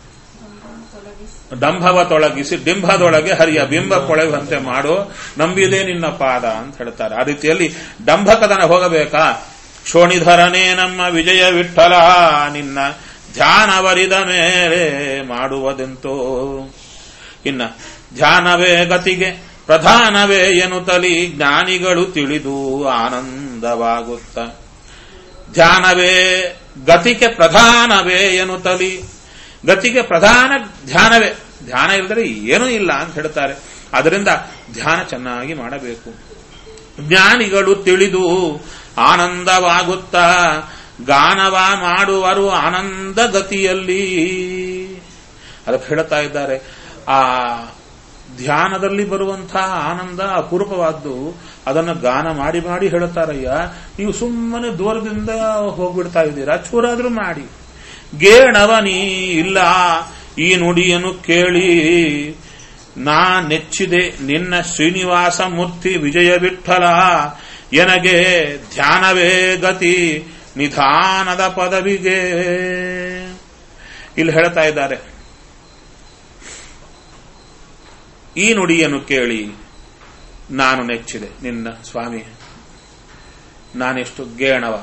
ದಂಭವ ತೊಳಗಿಸಿ ಡಿಂಭದೊಳಗೆ ಹರಿಯ ಬಿಂಬ ಕೊಳೆವಂತೆ ಮಾಡು ನಂಬಿದೆ ನಿನ್ನ ಪಾದ ಅಂತ ಹೇಳ್ತಾರೆ ಆ ರೀತಿಯಲ್ಲಿ ದಂಭಕತನ ಹೋಗಬೇಕಾ ಶೋಣಿಧರನೇ ನಮ್ಮ ವಿಜಯ ವಿಠಲ ನಿನ್ನ ಧ್ಯಾನವರಿದ ಮೇಲೆ ಮಾಡುವುದೆಂತೋ ಇನ್ನ ಧ್ಯಾನವೇ ಗತಿಗೆ ಪ್ರಧಾನವೇ ಎನ್ನುತ್ತಲಿ ಜ್ಞಾನಿಗಳು ತಿಳಿದು ಆನಂದವಾಗುತ್ತ ಧ್ಯಾನವೇ ಗತಿಗೆ ಪ್ರಧಾನವೇ ಎನ್ನುತ್ತಲಿ ಗತಿಗೆ ಪ್ರಧಾನ ಧ್ಯಾನವೇ ಧ್ಯಾನ ಇಲ್ಲದ್ರೆ ಏನೂ ಇಲ್ಲ ಅಂತ ಹೇಳ್ತಾರೆ ಅದರಿಂದ ಧ್ಯಾನ ಚೆನ್ನಾಗಿ ಮಾಡಬೇಕು ಜ್ಞಾನಿಗಳು ತಿಳಿದು ಆನಂದವಾಗುತ್ತಾ ಗಾನವ ಮಾಡುವರು ಆನಂದ ಗತಿಯಲ್ಲಿ ಅದಕ್ಕೆ ಹೇಳ್ತಾ ಇದ್ದಾರೆ ಆ ಧ್ಯಾನದಲ್ಲಿ ಬರುವಂತಹ ಆನಂದ ಅಪೂರ್ವವಾದ್ದು ಅದನ್ನು ಗಾನ ಮಾಡಿ ಮಾಡಿ ಹೇಳುತ್ತಾರಯ್ಯ ನೀವು ಸುಮ್ಮನೆ ದೂರದಿಂದ ಹೋಗ್ಬಿಡ್ತಾ ಇದ್ದೀರಾ ಚೂರಾದ್ರೂ ಮಾಡಿ ಗೇಣವನಿ ಇಲ್ಲ ಈ ನುಡಿಯನ್ನು ಕೇಳಿ ನಾ ನೆಚ್ಚಿದೆ ನಿನ್ನ ಶ್ರೀನಿವಾಸ ಮೂರ್ತಿ ವಿಜಯ ವಿಠಲ ಎನಗೆ ಧ್ಯಾನವೇ ಗತಿ ನಿಧಾನದ ಪದವಿಗೆ ಇಲ್ಲಿ ಹೇಳ್ತಾ ಇದ್ದಾರೆ ಈ ನುಡಿಯನ್ನು ಕೇಳಿ ನಾನು ನೆಚ್ಚಿದೆ ನಿನ್ನ ಸ್ವಾಮಿ ನಾನೆಷ್ಟು ಗೇಣವ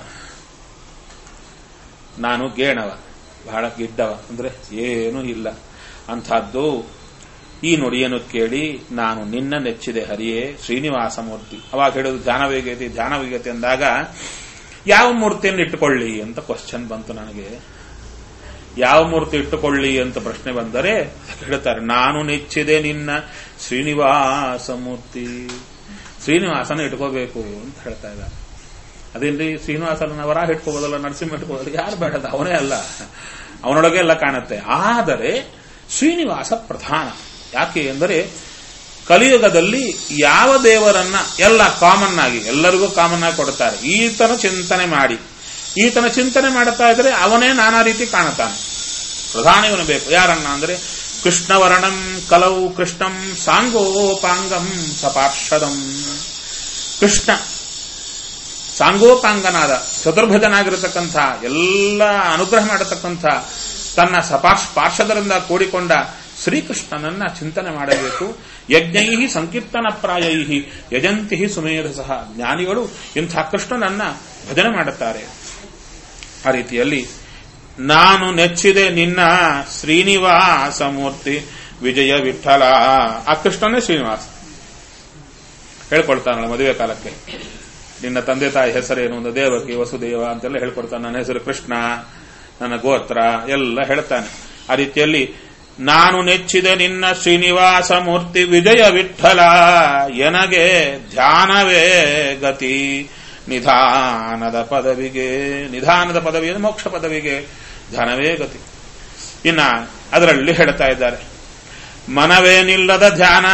ನಾನು ಗೇಣವ ಬಹಳ ಗಿಡ್ಡವ ಅಂದ್ರೆ ಏನೂ ಇಲ್ಲ ಅಂಥದ್ದು ಈ ನುಡಿಯನ್ನು ಕೇಳಿ ನಾನು ನಿನ್ನ ನೆಚ್ಚಿದೆ ಹರಿಯೇ ಶ್ರೀನಿವಾಸ ಮೂರ್ತಿ ಅವಾಗ ಹೇಳೋದು ಧ್ಯಾನವೇಗತಿ ಧ್ಯಾನವೇಗತಿ ಅಂದಾಗ ಯಾವ ಮೂರ್ತಿಯನ್ನು ಇಟ್ಟುಕೊಳ್ಳಿ ಅಂತ ಕ್ವಶನ್ ಬಂತು ನನಗೆ ಯಾವ ಮೂರ್ತಿ ಇಟ್ಟುಕೊಳ್ಳಿ ಅಂತ ಪ್ರಶ್ನೆ ಬಂದರೆ ಹೇಳ್ತಾರೆ ನಾನು ನೆಚ್ಚಿದೆ ನಿನ್ನ ಶ್ರೀನಿವಾಸ ಮೂರ್ತಿ ಶ್ರೀನಿವಾಸನ ಇಟ್ಕೋಬೇಕು ಅಂತ ಹೇಳ್ತಾ ಇದ್ದಾರೆ ಅದೇನ್ರಿ ಶ್ರೀನಿವಾಸನ ವರಾಹ ಇಟ್ಕೋಬೋದಲ್ಲ ನರಸಿಂಹ ಇಟ್ಕೋಬೋದಲ್ಲ ಯಾರು ಬೇಡದ ಅವನೇ ಅಲ್ಲ ಅವನೊಳಗೆ ಎಲ್ಲ ಕಾಣುತ್ತೆ ಆದರೆ ಶ್ರೀನಿವಾಸ ಪ್ರಧಾನ ಯಾಕೆ ಎಂದರೆ ಕಲಿಯುಗದಲ್ಲಿ ಯಾವ ದೇವರನ್ನ ಎಲ್ಲ ಕಾಮನ್ ಆಗಿ ಎಲ್ಲರಿಗೂ ಕಾಮನ್ ಆಗಿ ಕೊಡ್ತಾರೆ ಈತನ ಚಿಂತನೆ ಮಾಡಿ ಈತನ ಚಿಂತನೆ ಮಾಡುತ್ತಾ ಇದ್ರೆ ಅವನೇ ನಾನಾ ರೀತಿ ಕಾಣುತ್ತಾನೆ ಪ್ರಧಾನ ಇವನು ಬೇಕು ಯಾರನ್ನ ಅಂದ್ರೆ ಕೃಷ್ಣವರ್ಣಂ ಕಲವು ಕೃಷ್ಣಂ ಸಾಂಗೋಪಾಂಗಂ ಸಪಾರ್ಷದಂ ಕೃಷ್ಣ ಸಾಂಗೋಪಾಂಗನಾದ ಚತುರ್ಭುಜನಾಗಿರತಕ್ಕಂಥ ಎಲ್ಲ ಅನುಗ್ರಹ ಮಾಡತಕ್ಕಂಥ ತನ್ನ ಸಪಾರ್ಶ್ ಪಾರ್ಷದರಿಂದ ಕೂಡಿಕೊಂಡ ಶ್ರೀಕೃಷ್ಣನನ್ನ ಚಿಂತನೆ ಮಾಡಬೇಕು ಯಜ್ಞೈ ಸಂಕೀರ್ತನ ಪ್ರಾಯೈ ಯಜಂತಿ ಸುಮೇಧಸಃ ಜ್ಞಾನಿಗಳು ಇಂಥ ಕೃಷ್ಣನನ್ನ ಭಜನೆ ಮಾಡುತ್ತಾರೆ ಆ ರೀತಿಯಲ್ಲಿ ನಾನು ನೆಚ್ಚಿದೆ ನಿನ್ನ ಶ್ರೀನಿವಾಸ ಮೂರ್ತಿ ವಿಜಯ ವಿಠಲ ಆ ಕೃಷ್ಣನೇ ಶ್ರೀನಿವಾಸ ಹೇಳ್ಕೊಳ್ತಾನಲ್ಲ ಮದುವೆ ಕಾಲಕ್ಕೆ ನಿನ್ನ ತಂದೆ ತಾಯಿ ಹೆಸರೇನು ಒಂದು ದೇವಕಿ ವಸುದೇವ ಅಂತೆಲ್ಲ ಹೇಳ್ಕೊಡ್ತಾನೆ ನನ್ನ ಹೆಸರು ಕೃಷ್ಣ ನನ್ನ ಗೋತ್ರ ಎಲ್ಲ ಹೇಳ್ತಾನೆ ಆ ರೀತಿಯಲ್ಲಿ ನಾನು ನೆಚ್ಚಿದೆ ನಿನ್ನ ಶ್ರೀನಿವಾಸ ಮೂರ್ತಿ ವಿಜಯ ವಿಠಲ ಎನಗೆ ಧ್ಯಾನವೇ ಗತಿ ನಿಧಾನದ ಪದವಿಗೆ ನಿಧಾನದ ಪದವಿ ಅಂದ್ರೆ ಮೋಕ್ಷ ಪದವಿಗೆ ಧ್ಯಾನವೇ ಗತಿ ಇನ್ನ ಅದರಲ್ಲಿ ಹೇಳ್ತಾ ಇದ್ದಾರೆ ಮನವೇನಿಲ್ಲದ ಧ್ಯಾನ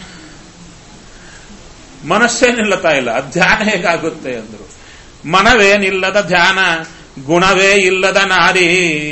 ಮನಸ್ಸೇ ನಿಲ್ಲತಾ ಇಲ್ಲ ಧ್ಯಾನ ಹೇಗಾಗುತ್ತೆ ಅಂದ್ರು ಮನವೇನಿಲ್ಲದ ಧ್ಯಾನ ಗುಣವೇ ಇಲ್ಲದ ನಾರಿ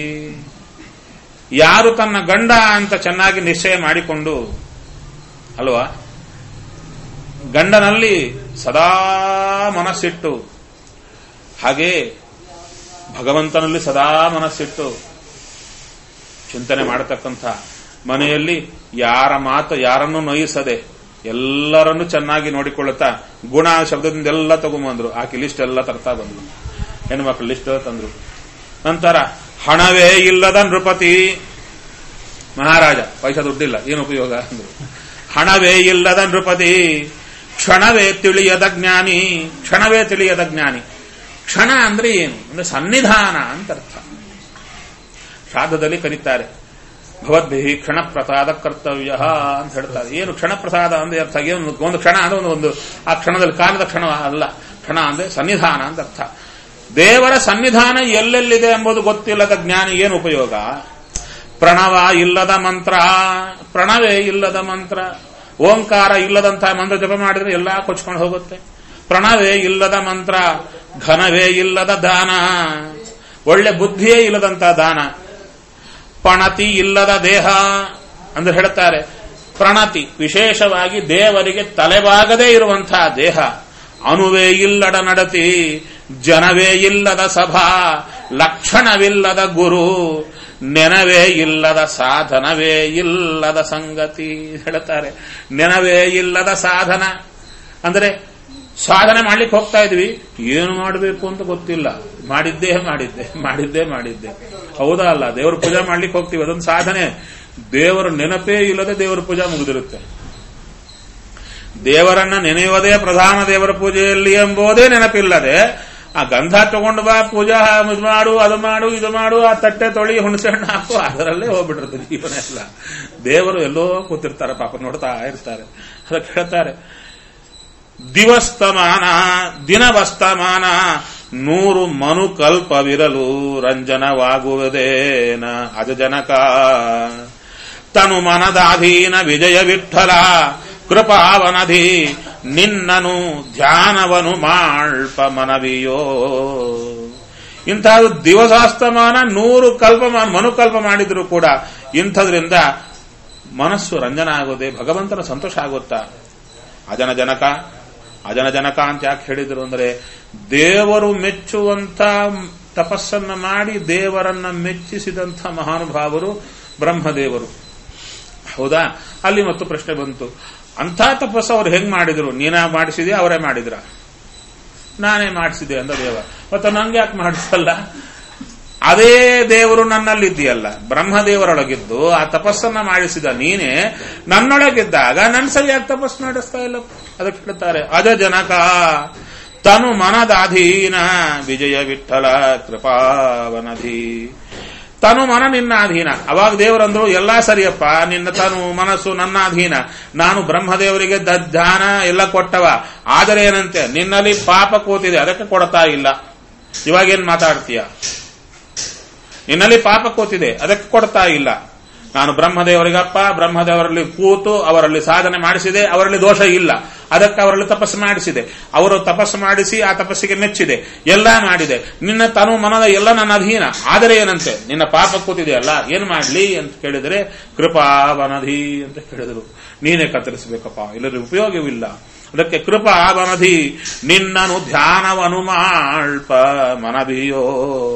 ಯಾರು ತನ್ನ ಗಂಡ ಅಂತ ಚೆನ್ನಾಗಿ ನಿಶ್ಚಯ ಮಾಡಿಕೊಂಡು ಅಲ್ವಾ ಗಂಡನಲ್ಲಿ ಸದಾ ಮನಸ್ಸಿಟ್ಟು ಹಾಗೆ ಭಗವಂತನಲ್ಲಿ ಸದಾ ಮನಸ್ಸಿಟ್ಟು ಚಿಂತನೆ ಮಾಡತಕ್ಕಂಥ ಮನೆಯಲ್ಲಿ ಯಾರ ಮಾತು ಯಾರನ್ನು ನೋಯಿಸದೆ ಎಲ್ಲರನ್ನು ಚೆನ್ನಾಗಿ ನೋಡಿಕೊಳ್ಳುತ್ತಾ ಗುಣ ಶಬ್ದದಿಂದ ಎಲ್ಲ ತಗೊಂಬಂದ್ರು ಆಕೆ ಲಿಸ್ಟ್ ಎಲ್ಲ ತರ್ತಾ ಬಂದ್ರು ಹೆಣ್ಮಕ್ಳು ಲಿಸ್ಟ್ ತಂದ್ರು ನಂತರ ಹಣವೇ ಇಲ್ಲದ ನೃಪತಿ ಮಹಾರಾಜ ಪೈಸಾ ದುಡ್ಡಿಲ್ಲ ಏನು ಉಪಯೋಗ ಅಂದ್ರು ಹಣವೇ ಇಲ್ಲದ ನೃಪತಿ ಕ್ಷಣವೇ ತಿಳಿಯದ ಜ್ಞಾನಿ ಕ್ಷಣವೇ ತಿಳಿಯದ ಜ್ಞಾನಿ ಕ್ಷಣ ಅಂದ್ರೆ ಏನು ಅಂದ್ರೆ ಸನ್ನಿಧಾನ ಅಂತ ಅರ್ಥ ಶ್ರಾದ್ದದಲ್ಲಿ ಕರೀತಾರೆ ಭವದ್ಭಿ ಕ್ಷಣ ಪ್ರಸಾದ ಕರ್ತವ್ಯ ಅಂತ ಹೇಳ್ತಾರೆ ಏನು ಕ್ಷಣ ಪ್ರಸಾದ ಅಂದ್ರೆ ಅರ್ಥ ಏನು ಒಂದು ಕ್ಷಣ ಅಂದ್ರೆ ಒಂದು ಒಂದು ಆ ಕ್ಷಣದಲ್ಲಿ ಕಾಲದ ಕ್ಷಣ ಅಲ್ಲ ಕ್ಷಣ ಅಂದ್ರೆ ಸನ್ನಿಧಾನ ಅಂತ ಅರ್ಥ ದೇವರ ಸನ್ನಿಧಾನ ಎಲ್ಲೆಲ್ಲಿದೆ ಎಂಬುದು ಗೊತ್ತಿಲ್ಲದ ಜ್ಞಾನಿ ಏನು ಉಪಯೋಗ ಪ್ರಣವ ಇಲ್ಲದ ಮಂತ್ರ ಪ್ರಣವೇ ಇಲ್ಲದ ಮಂತ್ರ ಓಂಕಾರ ಇಲ್ಲದಂತಹ ಮಂತ್ರ ಜಪ ಮಾಡಿದ್ರೆ ಎಲ್ಲಾ ಕೊಚ್ಕೊಂಡು ಹೋಗುತ್ತೆ ಪ್ರಣವೇ ಇಲ್ಲದ ಮಂತ್ರ ಘನವೇ ಇಲ್ಲದ ದಾನ ಒಳ್ಳೆ ಬುದ್ಧಿಯೇ ಇಲ್ಲದಂತಹ ದಾನ ಪಣತಿ ಇಲ್ಲದ ದೇಹ ಅಂದ್ರೆ ಹೇಳ್ತಾರೆ ಪ್ರಣತಿ ವಿಶೇಷವಾಗಿ ದೇವರಿಗೆ ತಲೆಬಾಗದೇ ಇರುವಂತಹ ದೇಹ ಅನುವೇ ಇಲ್ಲದ ನಡತಿ ಜನವೇ ಇಲ್ಲದ ಸಭಾ ಲಕ್ಷಣವಿಲ್ಲದ ಗುರು ನೆನವೇ ಇಲ್ಲದ ಸಾಧನವೇ ಇಲ್ಲದ ಸಂಗತಿ ಹೇಳ್ತಾರೆ ನೆನವೇ ಇಲ್ಲದ ಸಾಧನ ಅಂದ್ರೆ ಸಾಧನೆ ಮಾಡ್ಲಿಕ್ಕೆ ಹೋಗ್ತಾ ಇದ್ವಿ ಏನು ಮಾಡಬೇಕು ಅಂತ ಗೊತ್ತಿಲ್ಲ ಮಾಡಿದ್ದೇ ಮಾಡಿದ್ದೆ ಮಾಡಿದ್ದೇ ಮಾಡಿದ್ದೆ ಹೌದಾ ಅಲ್ಲ ದೇವರ ಪೂಜೆ ಮಾಡ್ಲಿಕ್ಕೆ ಹೋಗ್ತೀವಿ ಅದೊಂದು ಸಾಧನೆ ದೇವರ ನೆನಪೇ ಇಲ್ಲದೆ ದೇವರ ಪೂಜೆ ಮುಗಿದಿರುತ್ತೆ ದೇವರನ್ನ ನೆನೆಯುವುದೇ ಪ್ರಧಾನ ದೇವರ ಪೂಜೆಯಲ್ಲಿ ಎಂಬುದೇ ನೆನಪಿಲ್ಲದೆ ಆ ಗಂಧ ತಗೊಂಡು ಬಾ ಪೂಜಾ ಇದು ಮಾಡು ಅದು ಮಾಡು ಇದು ಮಾಡು ಆ ತಟ್ಟೆ ತೊಳಿ ಹುಣಸೆ ಹಣ್ಣು ಹಾಕು ಅದರಲ್ಲೇ ಹೋಗ್ಬಿಟ್ಟಿರುತ್ತೆ ಜೀವನ ಎಲ್ಲ ದೇವರು ಎಲ್ಲೋ ಕೂತಿರ್ತಾರೆ ಪಾಪ ನೋಡ್ತಾ ಇರ್ತಾರೆ ಅದಕ್ಕೆ ಹೇಳ್ತಾರೆ ದಿವಸ್ತಮಾನ ದಿನವಸ್ತಮಾನ ನೂರು ಮನುಕಲ್ಪವಿರಲು ರಂಜನವಾಗುವುದೇನ ಅಜಜನಕ ತನು ಮನದಾಧೀನ ವಿಜಯ ವಿಠಲ ಕೃಪಾವನಧಿ ನಿನ್ನನು ಧ್ಯಾನವನು ಮಾಳ್ಪ ಮನವಿಯೋ ಇಂಥದ್ದು ದಿವಸಾಸ್ತಮಾನ ನೂರು ಕಲ್ಪ ಮನುಕಲ್ಪ ಮಾಡಿದ್ರು ಕೂಡ ಇಂಥದ್ರಿಂದ ಮನಸ್ಸು ರಂಜನ ಆಗೋದೆ ಭಗವಂತನ ಸಂತೋಷ ಆಗುತ್ತಾ ಅಜನ ಜನಕ ಅಜನ ಜನಕ ಅಂತ ಯಾಕೆ ಹೇಳಿದ್ರು ಅಂದ್ರೆ ದೇವರು ಮೆಚ್ಚುವಂತ ತಪಸ್ಸನ್ನ ಮಾಡಿ ದೇವರನ್ನ ಮೆಚ್ಚಿಸಿದಂಥ ಮಹಾನುಭಾವರು ಬ್ರಹ್ಮದೇವರು ಹೌದಾ ಅಲ್ಲಿ ಮತ್ತು ಪ್ರಶ್ನೆ ಬಂತು ಅಂಥ ತಪಸ್ಸು ಅವ್ರು ಹೆಂಗ್ ಮಾಡಿದ್ರು ನೀನ ಮಾಡಿಸಿದೆ ಅವರೇ ಮಾಡಿದ್ರ ನಾನೇ ಮಾಡಿಸಿದೆ ಅಂದ ದೇವ ಮತ್ತೆ ನಂಗೆ ಯಾಕೆ ಮಾಡಿಸಲ್ಲ ಅದೇ ದೇವರು ನನ್ನಲ್ಲಿದ್ದೀಯಲ್ಲ ಬ್ರಹ್ಮದೇವರೊಳಗಿದ್ದು ಆ ತಪಸ್ಸನ್ನ ಮಾಡಿಸಿದ ನೀನೇ ನನ್ನೊಳಗಿದ್ದಾಗ ನನ್ನ ಸರಿಯಾಗಿ ತಪಸ್ಸು ಮಾಡಿಸ್ತಾ ಇಲ್ಲ ಅದಕ್ಕೆ ಹೇಳ್ತಾರೆ ಅಜ ಜನಕ ತನು ಮನದಾಧೀನ ವಿಜಯ ವಿಠಲ ಕೃಪಾವನಧಿ ತನು ಮನ ನಿನ್ನ ಅಧೀನ ಅವಾಗ ದೇವರಂದ್ರು ಎಲ್ಲಾ ಸರಿಯಪ್ಪ ನಿನ್ನ ತನು ಮನಸ್ಸು ನನ್ನ ಅಧೀನ ನಾನು ಬ್ರಹ್ಮದೇವರಿಗೆ ಧ್ಯಾನ ಎಲ್ಲ ಕೊಟ್ಟವ ಆದರೆ ಏನಂತೆ ನಿನ್ನಲ್ಲಿ ಪಾಪ ಕೂತಿದೆ ಅದಕ್ಕೆ ಕೊಡ್ತಾ ಇಲ್ಲ ಇವಾಗೇನ್ ಮಾತಾಡ್ತೀಯ ನಿನ್ನಲ್ಲಿ ಪಾಪ ಕೂತಿದೆ ಅದಕ್ಕೆ ಕೊಡ್ತಾ ಇಲ್ಲ ನಾನು ಬ್ರಹ್ಮದೇವರಿಗಪ್ಪ ಬ್ರಹ್ಮದೇವರಲ್ಲಿ ಕೂತು ಅವರಲ್ಲಿ ಸಾಧನೆ ಮಾಡಿಸಿದೆ ಅವರಲ್ಲಿ ದೋಷ ಇಲ್ಲ ಅದಕ್ಕೆ ಅವರಲ್ಲಿ ತಪಸ್ಸು ಮಾಡಿಸಿದೆ ಅವರು ತಪಸ್ಸು ಮಾಡಿಸಿ ಆ ತಪಸ್ಸಿಗೆ ಮೆಚ್ಚಿದೆ ಎಲ್ಲ ಮಾಡಿದೆ ನಿನ್ನ ತನು ಮನದ ಎಲ್ಲ ನನ್ನ ಅಧೀನ ಆದರೆ ಏನಂತೆ ನಿನ್ನ ಪಾಪ ಕೂತಿದೆಯಲ್ಲ ಏನ್ ಮಾಡ್ಲಿ ಅಂತ ಕೇಳಿದರೆ ಕೃಪಾವನಧಿ ಅಂತ ಕೇಳಿದರು ನೀನೇ ಕತ್ತರಿಸಬೇಕಪ್ಪ ಇಲ್ಲದ್ರೆ ಉಪಯೋಗವಿಲ್ಲ ಅದಕ್ಕೆ ಕೃಪಾವನಧಿ ನಿನ್ನನು ಧ್ಯಾನವನು ಮಾಳ್ಪ ಮನವಿಯೋ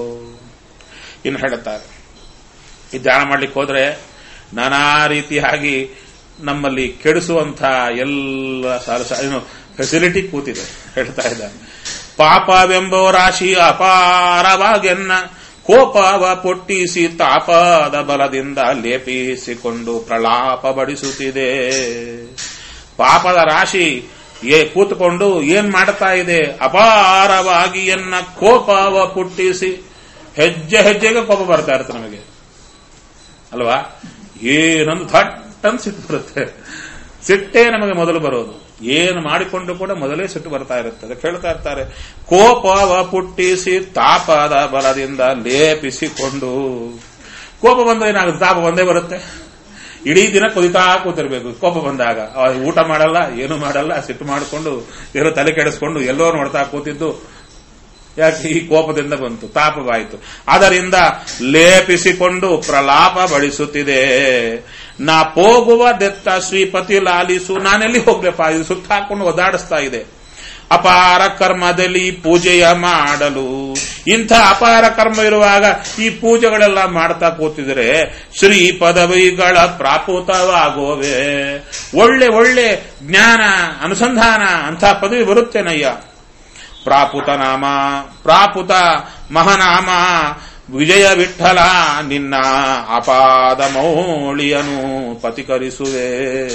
ಇನ್ನು ಹೇಳುತ್ತಾರೆ ಈ ಧ್ಯಾನ ಮಾಡ್ಲಿಕ್ಕೆ ಹೋದ್ರೆ ನಾನಾ ರೀತಿಯಾಗಿ ನಮ್ಮಲ್ಲಿ ಕೆಡಿಸುವಂತ ಎಲ್ಲ ಏನು ಫೆಸಿಲಿಟಿ ಕೂತಿದೆ ಹೇಳ್ತಾ ಇದ್ದಾನೆ ಪಾಪವೆಂಬೋ ರಾಶಿ ಅಪಾರವಾಗೆನ್ನ ಕೋಪವ ಪೊಟ್ಟಿಸಿ ತಾಪದ ಬಲದಿಂದ ಲೇಪಿಸಿಕೊಂಡು ಪ್ರಲಾಪ ಬಡಿಸುತ್ತಿದೆ ಪಾಪದ ರಾಶಿ ಏ ಕೂತ್ಕೊಂಡು ಏನ್ ಮಾಡ್ತಾ ಇದೆ ಅಪಾರವಾಗಿ ಎನ್ನ ಕೋಪವ ಪುಟ್ಟಿಸಿ ಹೆಜ್ಜೆ ಹೆಜ್ಜೆಗೆ ಕೋಪ ಬರ್ತಾ ಇರುತ್ತೆ ನಮಗೆ ಅಲ್ವಾ ಏನೊಂದು ಥಟ್ ಅಂತ ಸಿಟ್ಟು ಬರುತ್ತೆ ಸಿಟ್ಟೇ ನಮಗೆ ಮೊದಲು ಬರೋದು ಏನು ಮಾಡಿಕೊಂಡು ಕೂಡ ಮೊದಲೇ ಸಿಟ್ಟು ಬರ್ತಾ ಇರುತ್ತೆ ಅದಕ್ಕೆ ಹೇಳ್ತಾ ಇರ್ತಾರೆ ಕೋಪವ ಪುಟ್ಟಿಸಿ ತಾಪದ ಬಲದಿಂದ ಲೇಪಿಸಿಕೊಂಡು ಕೋಪ ಬಂದ್ರೆ ಏನಾಗುತ್ತೆ ತಾಪ ಒಂದೇ ಬರುತ್ತೆ ಇಡೀ ದಿನ ಕುದಿತಾ ಕೂತಿರ್ಬೇಕು ಕೋಪ ಬಂದಾಗ ಊಟ ಮಾಡಲ್ಲ ಏನು ಮಾಡಲ್ಲ ಸಿಟ್ಟು ಮಾಡಿಕೊಂಡು ಏನೋ ತಲೆ ಕೆಡಿಸ್ಕೊಂಡು ಎಲ್ಲೋ ನೋಡ್ತಾ ಕೂತಿದ್ದು ಯಾಕೆ ಈ ಕೋಪದಿಂದ ಬಂತು ತಾಪವಾಯಿತು ಅದರಿಂದ ಲೇಪಿಸಿಕೊಂಡು ಪ್ರಲಾಪ ಬಡಿಸುತ್ತಿದೆ ನಾ ಹೋಗುವ ದೆತ್ತ ಶ್ರೀಪತಿ ಲಾಲಿಸು ನಾನೆಲ್ಲಿ ಹೋಗ್ಬೇಕ ಇದು ಸುತ್ತ ಹಾಕೊಂಡು ಒದಾಡಿಸ್ತಾ ಇದೆ ಅಪಾರ ಕರ್ಮದಲ್ಲಿ ಪೂಜೆಯ ಮಾಡಲು ಇಂಥ ಅಪಾರ ಕರ್ಮ ಇರುವಾಗ ಈ ಪೂಜೆಗಳೆಲ್ಲ ಮಾಡ್ತಾ ಕೂತಿದ್ರೆ ಶ್ರೀ ಪದವಿಗಳ ಪ್ರಾಪುತವಾಗೋವೆ ಒಳ್ಳೆ ಒಳ್ಳೆ ಜ್ಞಾನ ಅನುಸಂಧಾನ ಅಂಥ ಪದವಿ ಬರುತ್ತೇನಯ್ಯ ಪ್ರಾಪುತ ನಾಮ ಪ್ರಾಪುತ ಮಹನಾಮ ವಿಜಯ ವಿಠಲ ನಿನ್ನ ಅಪಾದ ಮೌಳಿಯನು ಪತಿಕರಿಸುವೆ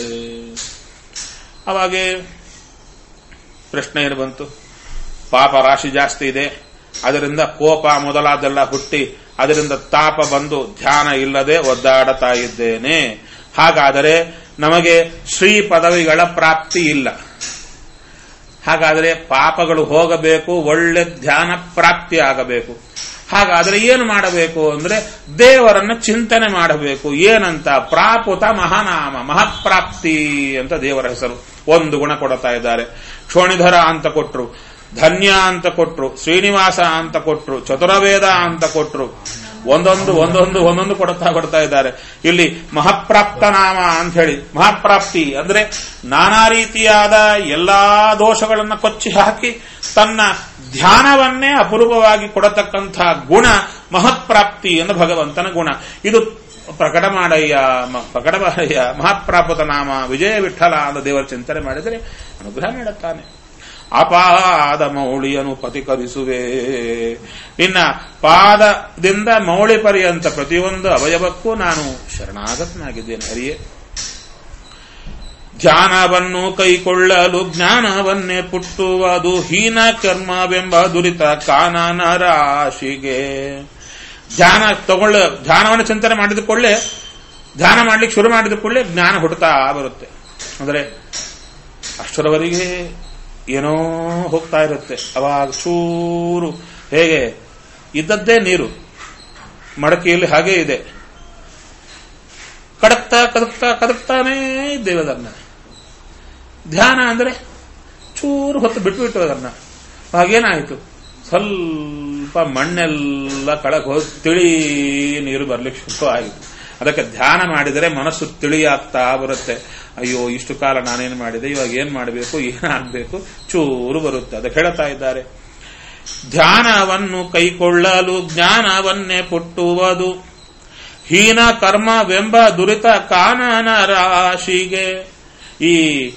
ಅವಾಗೆ ಪ್ರಶ್ನೆ ಏನು ಬಂತು ಪಾಪ ರಾಶಿ ಜಾಸ್ತಿ ಇದೆ ಅದರಿಂದ ಕೋಪ ಮೊದಲಾದೆಲ್ಲ ಹುಟ್ಟಿ ಅದರಿಂದ ತಾಪ ಬಂದು ಧ್ಯಾನ ಇಲ್ಲದೆ ಒದ್ದಾಡತಾ ಇದ್ದೇನೆ ಹಾಗಾದರೆ ನಮಗೆ ಶ್ರೀ ಪದವಿಗಳ ಪ್ರಾಪ್ತಿ ಇಲ್ಲ ಹಾಗಾದರೆ ಪಾಪಗಳು ಹೋಗಬೇಕು ಒಳ್ಳೆ ಧ್ಯಾನ ಪ್ರಾಪ್ತಿ ಆಗಬೇಕು ಹಾಗಾದ್ರೆ ಏನು ಮಾಡಬೇಕು ಅಂದ್ರೆ ದೇವರನ್ನ ಚಿಂತನೆ ಮಾಡಬೇಕು ಏನಂತ ಪ್ರಾಪುತ ಮಹಾನಾಮ ಮಹಾಪ್ರಾಪ್ತಿ ಅಂತ ದೇವರ ಹೆಸರು ಒಂದು ಗುಣ ಕೊಡ್ತಾ ಇದ್ದಾರೆ ಕ್ಷೋಣಿಧರ ಅಂತ ಕೊಟ್ರು ಧನ್ಯ ಅಂತ ಕೊಟ್ರು ಶ್ರೀನಿವಾಸ ಅಂತ ಕೊಟ್ರು ಚತುರವೇದ ಅಂತ ಕೊಟ್ರು ಒಂದೊಂದು ಒಂದೊಂದು ಒಂದೊಂದು ಕೊಡ್ತಾ ಕೊಡ್ತಾ ಇದ್ದಾರೆ ಇಲ್ಲಿ ಮಹಾಪ್ರಾಪ್ತ ನಾಮ ಅಂತ ಹೇಳಿ ಮಹಾಪ್ರಾಪ್ತಿ ಅಂದ್ರೆ ನಾನಾ ರೀತಿಯಾದ ಎಲ್ಲಾ ದೋಷಗಳನ್ನ ಕೊಚ್ಚಿ ಹಾಕಿ ತನ್ನ ಧ್ಯಾನವನ್ನೇ ಅಪೂರ್ವವಾಗಿ ಕೊಡತಕ್ಕಂಥ ಗುಣ ಮಹತ್ಪ್ರಾಪ್ತಿ ಎಂದು ಭಗವಂತನ ಗುಣ ಇದು ಪ್ರಕಟ ಮಾಡಯ್ಯ ಮ- ಪ್ರಕಟ ಮಾಡಯ್ಯ ಮಹಾಪ್ರಾಪುತ ನಾಮ ವಿಜಯ ವಿಠಲ ಅಂತ ದೇವರ ಚಿಂತನೆ ಮಾಡಿದರೆ ಅನುಗ್ರಹ ನೀಡುತ್ತಾನೆ ಅಪಾದ ಮೌಳಿಯನ್ನು ಪತಿಕರಿಸುವೆ ಇನ್ನ ಪಾದದಿಂದ ಮೌಳಿ ಪರ್ಯಂತ ಪ್ರತಿಯೊಂದು ಅವಯವಕ್ಕೂ ನಾನು ಶರಣಾಗತನಾಗಿದ್ದೇನೆ ಹರಿಯೇ ಧ್ಯಾನವನ್ನು ಕೈಕೊಳ್ಳಲು ಜ್ಞಾನವನ್ನೇ ಪುಟ್ಟುವುದು ಹೀನ ಕರ್ಮವೆಂಬ ದುರಿತ ಕಾನನ ರಾಶಿಗೆ ಧ್ಯಾನ ತಗೊಳ್ಳ ಧ್ಯಾನವನ್ನು ಚಿಂತನೆ ಮಾಡಿದ ಕೊಳ್ಳೆ ಧ್ಯಾನ ಮಾಡ್ಲಿಕ್ಕೆ ಶುರು ಮಾಡಿದ ಕೊಳ್ಳೆ ಜ್ಞಾನ ಹುಟ್ಟುತ್ತಾ ಬರುತ್ತೆ ಅಂದ್ರೆ ಅಷ್ಟರವರೆಗೆ ಏನೋ ಹೋಗ್ತಾ ಇರುತ್ತೆ ಅವಾಗ ಚೂರು ಹೇಗೆ ಇದ್ದದ್ದೇ ನೀರು ಮಡಕೆಯಲ್ಲಿ ಹಾಗೇ ಇದೆ ಕಡಕ್ತಾ ಕದಕ್ತಾ ಕದಕ್ತಾನೇ ಇದ್ದೇವೆ ಅದನ್ನ ಧ್ಯಾನ ಅಂದ್ರೆ ಚೂರು ಹೊತ್ತು ಬಿಟ್ಬಿಟ್ಟು ಅದನ್ನ ಹಾಗೇನಾಯಿತು ಸ್ವಲ್ಪ ಮಣ್ಣೆಲ್ಲ ಕಳಕ್ ಹೋಗಿ ತಿಳಿ ನೀರು ಬರ್ಲಿಕ್ಕೆ ಶುರು ಆಯಿತು ಅದಕ್ಕೆ ಧ್ಯಾನ ಮಾಡಿದರೆ ಮನಸ್ಸು ತಿಳಿಯಾಗ್ತಾ ಬರುತ್ತೆ ಅಯ್ಯೋ ಇಷ್ಟು ಕಾಲ ನಾನೇನು ಮಾಡಿದೆ ಇವಾಗ ಏನ್ ಮಾಡಬೇಕು ಏನಾಗಬೇಕು ಚೂರು ಬರುತ್ತೆ ಅದಕ್ಕೆ ಹೇಳ್ತಾ ಇದ್ದಾರೆ ಧ್ಯಾನವನ್ನು ಕೈಕೊಳ್ಳಲು ಜ್ಞಾನವನ್ನೇ ಪುಟ್ಟುವುದು ಹೀನ ಕರ್ಮವೆಂಬ ದುರಿತ ಕಾನನ ರಾಶಿಗೆ ಈ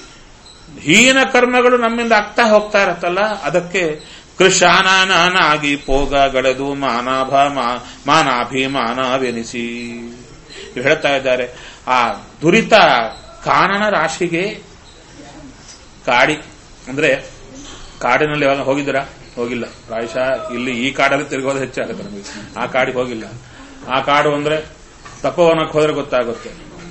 ಹೀನ ಕರ್ಮಗಳು ನಮ್ಮಿಂದ ಆಗ್ತಾ ಹೋಗ್ತಾ ಇರತ್ತಲ್ಲ ಅದಕ್ಕೆ ಕೃಷಾನಾನಾಗಿ ಪೋಗಗಳೆದು ಮಾನಾಭ ಮಾ- ಮಾನಾಭಿಮಾನವೆನಿಸಿ ಇವ್ರು ಹೇಳ್ತಾ ಇದ್ದಾರೆ ಆ ದುರಿತ ಕಾನನ ರಾಶಿಗೆ ಕಾಡಿ ಅಂದ್ರೆ ಕಾಡಿನಲ್ಲಿ ಯಾವಾಗ ಹೋಗಿದ್ದೀರಾ ಹೋಗಿಲ್ಲ ಪ್ರಾಯಶಃ ಇಲ್ಲಿ ಈ ಕಾಡಲ್ಲಿ ತಿರುಗೋದು ಹೆಚ್ಚಾಗುತ್ತೆ ನಮಗೆ ಆ ಕಾಡಿಗೆ ಹೋಗಿಲ್ಲ ಆ ಕಾಡು ಅಂದ್ರೆ ತಪವನಕ್ಕೆ ಹೋದ್ರೆ ಗೊತ್ತಾಗುತ್ತೆ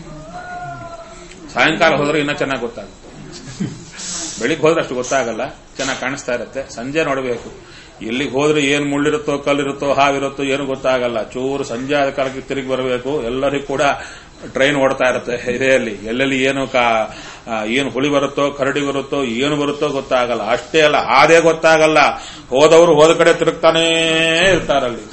ಸಾಯಂಕಾಲ ಹೋದ್ರೆ ಇನ್ನೂ ಚೆನ್ನಾಗಿ ಗೊತ್ತಾಗುತ್ತೆ ಬೆಳಿಗ್ಗೆ ಹೋದ್ರೆ ಅಷ್ಟು ಗೊತ್ತಾಗಲ್ಲ ಚೆನ್ನಾಗಿ ಕಾಣಿಸ್ತಾ ಇರುತ್ತೆ ಸಂಜೆ ನೋಡಬೇಕು ಎಲ್ಲಿಗೆ ಹೋದ್ರೆ ಏನ್ ಮುಳ್ಳಿರುತ್ತೋ ಕಲ್ಲಿರುತ್ತೋ ಹಾವಿರುತ್ತೋ ಏನು ಗೊತ್ತಾಗಲ್ಲ ಚೂರು ಸಂಜೆ ಆದ ಕಾಲಕ್ಕೆ ತಿರುಗಿ ಬರಬೇಕು ಎಲ್ಲರಿಗೂ ಕೂಡ ಟ್ರೈನ್ ಓಡ್ತಾ ಇರುತ್ತೆ ಹಿರಿಯಲ್ಲಿ ಎಲ್ಲೆಲ್ಲಿ ಏನು ಕಾ ಆ, ಏನು ಹುಳಿ ಬರುತ್ತೋ ಕರಡಿ ಬರುತ್ತೋ ಏನು ಬರುತ್ತೋ ಗೊತ್ತಾಗಲ್ಲ ಅಷ್ಟೇ ಅಲ್ಲ ಆದೇ ಗೊತ್ತಾಗಲ್ಲ ಹೋದವರು ಹೋದ ಕಡೆ ತಿರುಗ್ತಾನೇ ಇರ್ತಾರಲ್ಲಿ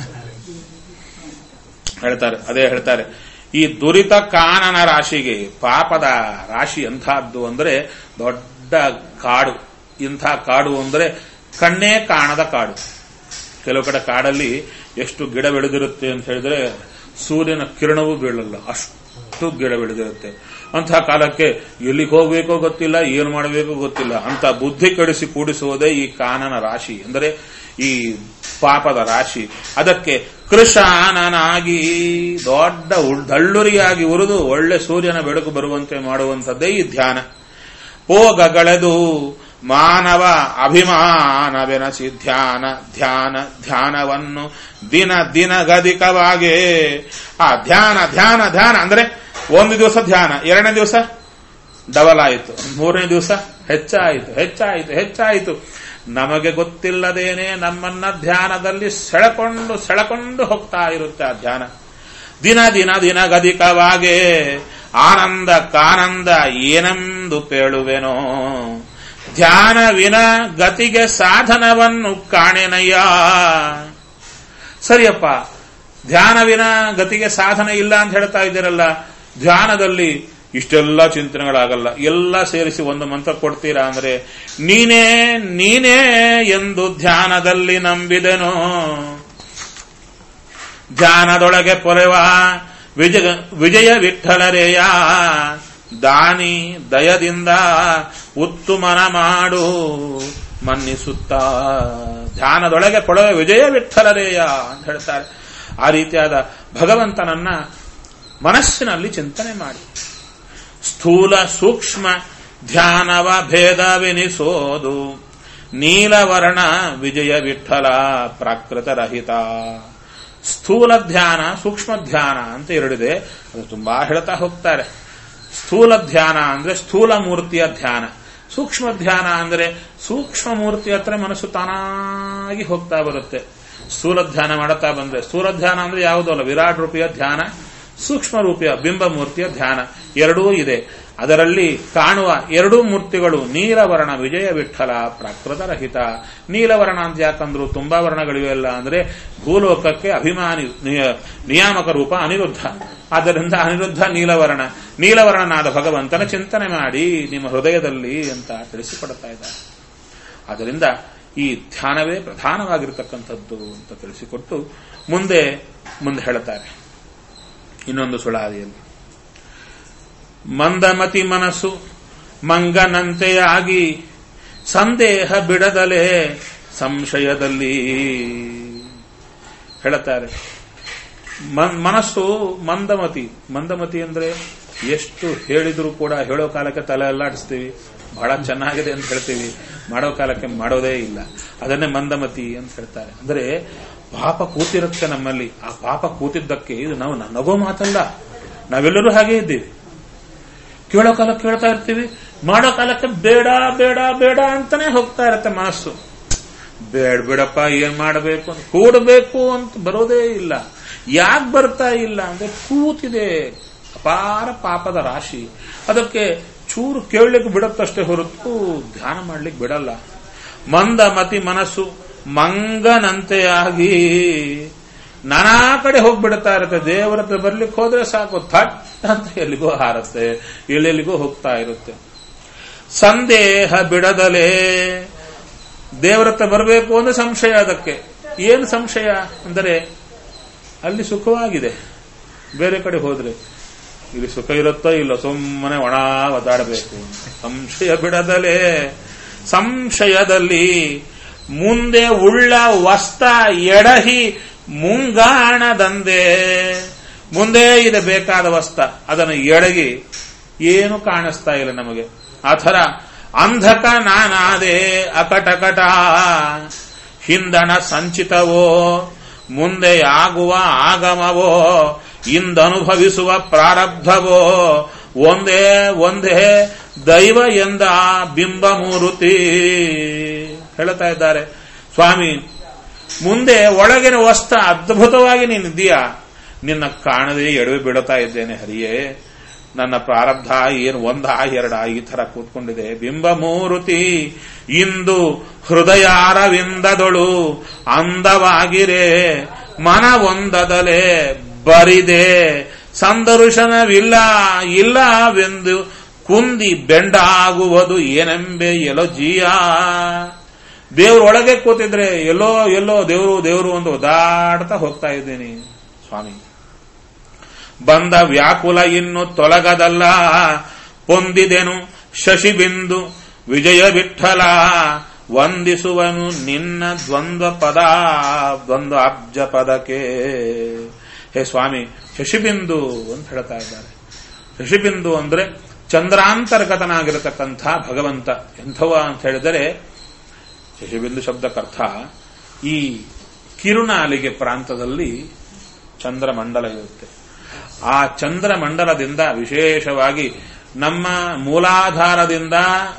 ಹೇಳ್ತಾರೆ ಅದೇ ಹೇಳ್ತಾರೆ ಈ ದುರಿತ ಕಾನನ ರಾಶಿಗೆ ಪಾಪದ ರಾಶಿ ಎಂಥದ್ದು ಅಂದ್ರೆ ದೊಡ್ಡ ಕಾಡು ಇಂಥ ಕಾಡು ಅಂದ್ರೆ ಕಣ್ಣೇ ಕಾಣದ ಕಾಡು ಕೆಲವು ಕಡೆ ಕಾಡಲ್ಲಿ ಎಷ್ಟು ಗಿಡ ಬೆಳೆದಿರುತ್ತೆ ಅಂತ ಹೇಳಿದ್ರೆ ಸೂರ್ಯನ ಕಿರಣವೂ ಬೀಳಲ್ಲ ಅಷ್ಟು ಗಿಡ ಬೆಳೆದಿರುತ್ತೆ ಅಂತಹ ಕಾಲಕ್ಕೆ ಎಲ್ಲಿಗೆ ಹೋಗ್ಬೇಕೋ ಗೊತ್ತಿಲ್ಲ ಏನು ಮಾಡಬೇಕೋ ಗೊತ್ತಿಲ್ಲ ಅಂತ ಬುದ್ಧಿ ಕಡಿಸಿ ಕೂಡಿಸುವುದೇ ಈ ಕಾನನ ರಾಶಿ ಅಂದರೆ ಈ ಪಾಪದ ರಾಶಿ ಅದಕ್ಕೆ ಕೃಷಾನನಾಗಿ ದೊಡ್ಡ ಉಳ್- ದಳ್ಳುರಿಯಾಗಿ ಉರಿದು ಒಳ್ಳೆ ಸೂರ್ಯನ ಬೆಳಕು ಬರುವಂತೆ ಮಾಡುವಂಥದ್ದೇ ಈ ಧ್ಯಾನ ಪೋಗಗಳೆದು ಮಾನವ ಅಭಿಮಾನವೆನಸಿ ಧ್ಯಾನ ಧ್ಯಾನ ಧ್ಯಾನವನ್ನು ದಿನ ದಿನ ಗದಿಕವಾಗೆ ಆ ಧ್ಯಾನ ಧ್ಯಾನ ಧ್ಯಾನ ಅಂದ್ರೆ ಒಂದು ದಿವಸ ಧ್ಯಾನ ಎರಡನೇ ದಿವಸ ಡಬಲ್ ಆಯಿತು ಮೂರನೇ ದಿವಸ ಹೆಚ್ಚಾಯಿತು ಹೆಚ್ಚಾಯಿತು ಹೆಚ್ಚಾಯಿತು ನಮಗೆ ಗೊತ್ತಿಲ್ಲದೇನೆ ನಮ್ಮನ್ನ ಧ್ಯಾನದಲ್ಲಿ ಸೆಳೆಕೊಂಡು ಸೆಳೆಕೊಂಡು ಹೋಗ್ತಾ ಇರುತ್ತೆ ಆ ಧ್ಯಾನ ದಿನ ದಿನ ದಿನ ಗದಿಕವಾಗೆ ಆನಂದ ಕಾನಂದ ಏನೆಂದು ಪೇಳುವೆನೋ ಧ್ಯಾನವಿನ ಗತಿಗೆ ಸಾಧನವನ್ನು ಕಾಣೆನಯ್ಯ ಸರಿಯಪ್ಪ ಧ್ಯಾನವಿನ ಗತಿಗೆ ಸಾಧನ ಇಲ್ಲ ಅಂತ ಹೇಳ್ತಾ ಇದ್ದೀರಲ್ಲ ಧ್ಯಾನದಲ್ಲಿ ಇಷ್ಟೆಲ್ಲ ಚಿಂತನೆಗಳಾಗಲ್ಲ ಎಲ್ಲ ಸೇರಿಸಿ ಒಂದು ಮಂತ್ರ ಕೊಡ್ತೀರಾ ಅಂದ್ರೆ ನೀನೇ ನೀನೇ ಎಂದು ಧ್ಯಾನದಲ್ಲಿ ನಂಬಿದೆನೋ ಧ್ಯಾನದೊಳಗೆ ಪೊರೆವ ವಿಜಯ ವಿಜಯ ವಿಠಲರೇಯ ದಾನಿ ದಯದಿಂದ ಉತ್ತುಮನ ಮಾಡು ಮನ್ನಿಸುತ್ತ ಧ್ಯಾನದೊಳಗೆ ಕೊಡುವ ವಿಜಯ ವಿಠಲರೇಯ ಅಂತ ಹೇಳ್ತಾರೆ ಆ ರೀತಿಯಾದ ಭಗವಂತನನ್ನ ಮನಸ್ಸಿನಲ್ಲಿ ಚಿಂತನೆ ಮಾಡಿ ಸ್ಥೂಲ ಸೂಕ್ಷ್ಮ ಧ್ಯಾನವ ಭೇದವೆನಿಸೋದು ನೀಲವರ್ಣ ವಿಜಯ ವಿಠಲ ಪ್ರಾಕೃತ ರಹಿತ ಸ್ಥೂಲ ಧ್ಯಾನ ಸೂಕ್ಷ್ಮ ಧ್ಯಾನ ಅಂತ ಎರಡಿದೆ ಅದು ತುಂಬಾ ಹೇಳ್ತಾ ಹೋಗ್ತಾರೆ ಸ್ಥೂಲ ಧ್ಯಾನ ಅಂದ್ರೆ ಸ್ಥೂಲ ಮೂರ್ತಿಯ ಧ್ಯಾನ ಸೂಕ್ಷ್ಮ ಧ್ಯಾನ ಅಂದ್ರೆ ಸೂಕ್ಷ್ಮ ಮೂರ್ತಿ ಹತ್ರ ಮನಸ್ಸು ತಾನಾಗಿ ಹೋಗ್ತಾ ಬರುತ್ತೆ ಸ್ಥೂಲ ಧ್ಯಾನ ಮಾಡುತ್ತಾ ಬಂದ್ರೆ ಸ್ಥೂಲ ಧ್ಯಾನ ಅಂದ್ರೆ ಯಾವುದೂ ಅಲ್ಲ ವಿರಾಟ್ ರೂಪಿಯ ಧ್ಯಾನ ಸೂಕ್ಷ್ಮ ರೂಪಿಯ ಬಿಂಬ ಮೂರ್ತಿಯ ಧ್ಯಾನ ಎರಡೂ ಇದೆ ಅದರಲ್ಲಿ ಕಾಣುವ ಎರಡೂ ಮೂರ್ತಿಗಳು ನೀಲವರ್ಣ ವಿಜಯ ವಿಠಲ ಪ್ರಾಕೃತರಹಿತ ನೀಲವರ್ಣ ಅಂತ ಯಾಕಂದ್ರು ತುಂಬಾ ವರ್ಣಗಳಿವೆಲ್ಲ ಅಂದ್ರೆ ಭೂಲೋಕಕ್ಕೆ ಅಭಿಮಾನಿ ನಿಯ- ನಿಯಾಮಕ ರೂಪ ಅನಿರುದ್ಧ ಆದ್ದರಿಂದ ಅನಿರುದ್ಧ ನೀಲವರ್ಣ ನೀಲವರ್ಣನಾದ ಭಗವಂತನ ಚಿಂತನೆ ಮಾಡಿ ನಿಮ್ಮ ಹೃದಯದಲ್ಲಿ ಅಂತ ತಿಳಿಸಿಕೊಡ್ತಾ ಇದ್ದಾರೆ ಆದ್ದರಿಂದ ಈ ಧ್ಯಾನವೇ ಪ್ರಧಾನವಾಗಿರತಕ್ಕಂಥದ್ದು ಅಂತ ತಿಳಿಸಿಕೊಟ್ಟು ಮುಂದೆ ಮುಂದೆ ಹೇಳುತ್ತಾರೆ ಇನ್ನೊಂದು ಸುಳಾದಿಯಲ್ಲಿ ಮಂದಮತಿ ಮನಸ್ಸು ಮಂಗನಂತೆಯಾಗಿ ಸಂದೇಹ ಬಿಡದಲೇ ಸಂಶಯದಲ್ಲಿ ಹೇಳುತ್ತಾರೆ ಮನ್- ಮನಸ್ಸು ಮಂದಮತಿ ಮಂದಮತಿ ಅಂದ್ರೆ ಎಷ್ಟು ಹೇಳಿದ್ರು ಕೂಡ ಹೇಳೋ ಕಾಲಕ್ಕೆ ತಲೆ ಅಲ್ಲಾಡಿಸ್ತೀವಿ ಬಹಳ ಚೆನ್ನಾಗಿದೆ ಅಂತ ಹೇಳ್ತೀವಿ ಮಾಡೋ ಕಾಲಕ್ಕೆ ಮಾಡೋದೇ ಇಲ್ಲ ಅದನ್ನೇ ಮಂದಮತಿ ಅಂತ ಹೇಳ್ತಾರೆ ಅಂದ್ರೆ ಪಾಪ ಕೂತಿರುತ್ತೆ ನಮ್ಮಲ್ಲಿ ಆ ಪಾಪ ಕೂತಿದ್ದಕ್ಕೆ ಇದು ನಾವು ನಗೋ ಮಾತಲ್ಲ ನಾವೆಲ್ಲರೂ ಹಾಗೆ ಇದ್ದೀವಿ ಕೇಳೋ ಕಾಲಕ್ಕೆ ಕೇಳ್ತಾ ಇರ್ತೀವಿ ಮಾಡೋ ಕಾಲಕ್ಕೆ ಬೇಡ ಬೇಡ ಬೇಡ ಅಂತಾನೆ ಹೋಗ್ತಾ ಇರತ್ತೆ ಮನಸ್ಸು ಬೇಡ ಬಿಡಪ್ಪ ಏನ್ ಮಾಡಬೇಕು ಅಂತ ಕೂಡಬೇಕು ಅಂತ ಬರೋದೇ ಇಲ್ಲ ಯಾಕೆ ಬರ್ತಾ ಇಲ್ಲ ಅಂದ್ರೆ ಕೂತಿದೆ ಅಪಾರ ಪಾಪದ ರಾಶಿ ಅದಕ್ಕೆ ಚೂರು ಕೇಳಲಿಕ್ಕೆ ಬಿಡತ್ತಷ್ಟೇ ಹೊರತು ಧ್ಯಾನ ಮಾಡ್ಲಿಕ್ಕೆ ಬಿಡಲ್ಲ ಮಂದ ಮತಿ ಮನಸ್ಸು ಮಂಗನಂತೆಯಾಗಿ ನಾನಾ ಕಡೆ ಹೋಗ್ಬಿಡ್ತಾ ಇರುತ್ತೆ ದೇವರ ಹತ್ರ ಬರ್ಲಿಕ್ಕೆ ಹೋದ್ರೆ ಸಾಕು ಥಟ್ ಅಂತ ಎಲ್ಲಿಗೋ ಹಾರತ್ತೆ ಎಲ್ಲೆಲ್ಲಿಗೋ ಹೋಗ್ತಾ ಇರುತ್ತೆ ಸಂದೇಹ ಬಿಡದಲೇ ದೇವರ ಹತ್ರ ಬರಬೇಕು ಅಂದ್ರೆ ಸಂಶಯ ಅದಕ್ಕೆ ಏನು ಸಂಶಯ ಅಂದರೆ ಅಲ್ಲಿ ಸುಖವಾಗಿದೆ ಬೇರೆ ಕಡೆ ಹೋದ್ರೆ ಇಲ್ಲಿ ಸುಖ ಇರುತ್ತೋ ಇಲ್ಲ ಸುಮ್ಮನೆ ಒಣ ಒದಾಡಬೇಕು ಸಂಶಯ ಬಿಡದಲೇ ಸಂಶಯದಲ್ಲಿ ಮುಂದೆ ಉಳ್ಳ ವಸ್ತ ಎಡಹಿ ಮುಂಗಾಣದಂದೆ ಮುಂದೆ ಇದೆ ಬೇಕಾದ ವಸ್ತ ಅದನ್ನು ಎಡಗಿ ಏನು ಕಾಣಿಸ್ತಾ ಇಲ್ಲ ನಮಗೆ ಆ ಥರ ಅಂಧಕ ನಾನಾದೆ ಅಕಟಕಟ ಹಿಂದಣ ಸಂಚಿತವೋ ಮುಂದೆ ಆಗುವ ಆಗಮವೋ ಇಂದನುಭವಿಸುವ ಪ್ರಾರಬ್ಧವೋ ಒಂದೇ ಒಂದೇ ದೈವ ಎಂದ ಬಿಂಬ ಮೂರುತಿ ಹೇಳ್ತಾ ಇದ್ದಾರೆ ಸ್ವಾಮಿ ಮುಂದೆ ಒಳಗಿನ ವಸ್ತ ಅದ್ಭುತವಾಗಿ ನೀನಿದ್ದೀಯಾ ನಿನ್ನ ಕಾಣದೆ ಎಡವೆ ಬಿಡುತ್ತಾ ಇದ್ದೇನೆ ಹರಿಯೇ ನನ್ನ ಪ್ರಾರಬ್ಧ ಏನು ಒಂದ ಎರಡ ಈ ತರ ಕೂತ್ಕೊಂಡಿದೆ ಬಿಂಬ ಮೂರುತಿ ಇಂದು ಹೃದಯಾರವಿಂದದೊಳು ಅಂದವಾಗಿರೆ ಮನವೊಂದದಲೆ ಬರಿದೆ ಸಂದರ್ಶನವಿಲ್ಲ ಇಲ್ಲವೆಂದು ಕುಂದಿ ಬೆಂಡಾಗುವುದು ಏನೆಂಬೆ ಎಲ್ಲೋ ಜೀಯ ದೇವ್ರ ಒಳಗೆ ಕೂತಿದ್ರೆ ಎಲ್ಲೋ ಎಲ್ಲೋ ದೇವರು ದೇವರು ಒಂದು ಒದಾಡ್ತಾ ಹೋಗ್ತಾ ಇದ್ದೀನಿ ಸ್ವಾಮಿ ಬಂದ ವ್ಯಾಕುಲ ಇನ್ನು ತೊಲಗದಲ್ಲ ಪೊಂದಿದೆನು ಶಶಿಬಿಂದು ವಿಜಯ ವಿಠಲ ವಂದಿಸುವನು ನಿನ್ನ ದ್ವಂದ್ವ ಪದ ದ್ವಂದ್ವ ಅಬ್ಜ ಪದಕ್ಕೆ ಹೇ ಸ್ವಾಮಿ ಶಶಿಬಿಂದು ಅಂತ ಹೇಳ್ತಾ ಇದ್ದಾರೆ ಶಶಿಬಿಂದು ಅಂದ್ರೆ ಚಂದ್ರಾಂತರ್ಗತನಾಗಿರತಕ್ಕಂಥ ಭಗವಂತ ಎಂಥವ ಅಂತ ಹೇಳಿದರೆ ಶಶಿಬಿಂದು ಶಬ್ದಕ್ಕರ್ಥ ಈ ಕಿರುನಾಲಿಗೆ ಪ್ರಾಂತದಲ್ಲಿ ಚಂದ್ರಮಂಡಲ ಇರುತ್ತೆ ಆ ಚಂದ್ರಮಂಡಲದಿಂದ ವಿಶೇಷವಾಗಿ ನಮ್ಮ ಮೂಲಾಧಾರದಿಂದ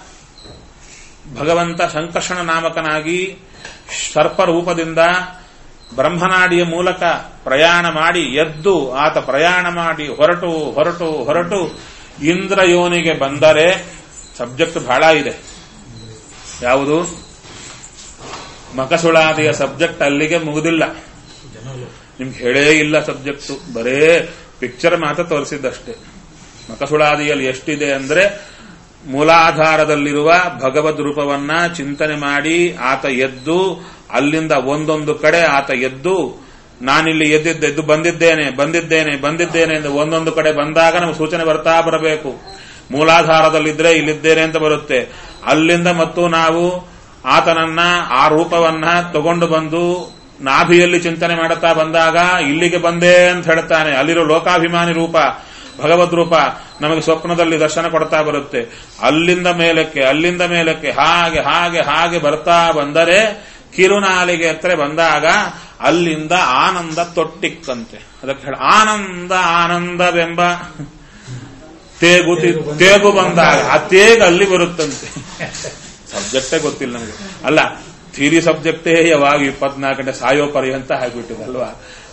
ಭಗವಂತ ಸಂಕರ್ಷಣ ನಾಮಕನಾಗಿ ಸರ್ಪರೂಪದಿಂದ ಬ್ರಹ್ಮನಾಡಿಯ ಮೂಲಕ ಪ್ರಯಾಣ ಮಾಡಿ ಎದ್ದು ಆತ ಪ್ರಯಾಣ ಮಾಡಿ ಹೊರಟು ಹೊರಟು ಹೊರಟು ಇಂದ್ರಯೋನಿಗೆ ಬಂದರೆ ಸಬ್ಜೆಕ್ಟ್ ಬಹಳ ಇದೆ ಯಾವುದು ಮಕಸುಳಾದಿಯ ಸಬ್ಜೆಕ್ಟ್ ಅಲ್ಲಿಗೆ ಮುಗುದಿಲ್ಲ ನಿಮ್ಗೆ ಹೇಳೇ ಇಲ್ಲ ಸಬ್ಜೆಕ್ಟು ಬರೇ ಪಿಕ್ಚರ್ ಮಾತ್ರ ತೋರಿಸಿದ್ದಷ್ಟೇ ಮಕಸುಳಾದಿಯಲ್ಲಿ ಎಷ್ಟಿದೆ ಅಂದ್ರೆ ಮೂಲಾಧಾರದಲ್ಲಿರುವ ಭಗವದ್ ರೂಪವನ್ನ ಚಿಂತನೆ ಮಾಡಿ ಆತ ಎದ್ದು ಅಲ್ಲಿಂದ ಒಂದೊಂದು ಕಡೆ ಆತ ಎದ್ದು ನಾನಿಲ್ಲಿ ಎದ್ದಿದ್ದೆ ಎದ್ದು ಬಂದಿದ್ದೇನೆ ಬಂದಿದ್ದೇನೆ ಬಂದಿದ್ದೇನೆ ಎಂದು ಒಂದೊಂದು ಕಡೆ ಬಂದಾಗ ನಮಗೆ ಸೂಚನೆ ಬರ್ತಾ ಬರಬೇಕು ಮೂಲಾಧಾರದಲ್ಲಿದ್ರೆ ಇಲ್ಲಿದ್ದೇನೆ ಅಂತ ಬರುತ್ತೆ ಅಲ್ಲಿಂದ ಮತ್ತು ನಾವು ಆತನನ್ನ ಆ ರೂಪವನ್ನ ತಗೊಂಡು ಬಂದು ನಾಭಿಯಲ್ಲಿ ಚಿಂತನೆ ಮಾಡುತ್ತಾ ಬಂದಾಗ ಇಲ್ಲಿಗೆ ಬಂದೆ ಅಂತ ಹೇಳ್ತಾನೆ ಅಲ್ಲಿರೋ ಲೋಕಾಭಿಮಾನಿ ರೂಪ ಭಗವದ್ ರೂಪ ನಮಗೆ ಸ್ವಪ್ನದಲ್ಲಿ ದರ್ಶನ ಕೊಡ್ತಾ ಬರುತ್ತೆ ಅಲ್ಲಿಂದ ಮೇಲಕ್ಕೆ ಅಲ್ಲಿಂದ ಮೇಲಕ್ಕೆ ಹಾಗೆ ಹಾಗೆ ಹಾಗೆ ಬರ್ತಾ ಬಂದರೆ ಕಿರುನಾಲಿಗೆ ಹತ್ರ ಬಂದಾಗ ಅಲ್ಲಿಂದ ಆನಂದ ತೊಟ್ಟಿಕ್ಕಂತೆ ಅದಕ್ಕೆ ಹೇಳ ಆನಂದ ಆನಂದವೆಂಬ ತೇಗು ತಿ- ತೇಗು ಬಂದಾಗ ಆ ತೇಗ ಅಲ್ಲಿ ಬರುತ್ತಂತೆ ಸಬ್ಜೆಕ್ಟೇ ಗೊತ್ತಿಲ್ಲ ನಮಗೆ ಅಲ್ಲ ಥಿಯರಿ ಸಬ್ಜೆಕ್ಟೇ ಯಾವಾಗ ಇಪ್ಪತ್ನಾಲ್ಕು ಗಂಟೆ ಸಾಯೋ ಪರ್ಯಂತ ಆಗ್ಬಿಟ್ಟಿದೆ ಅಲ್ವಾ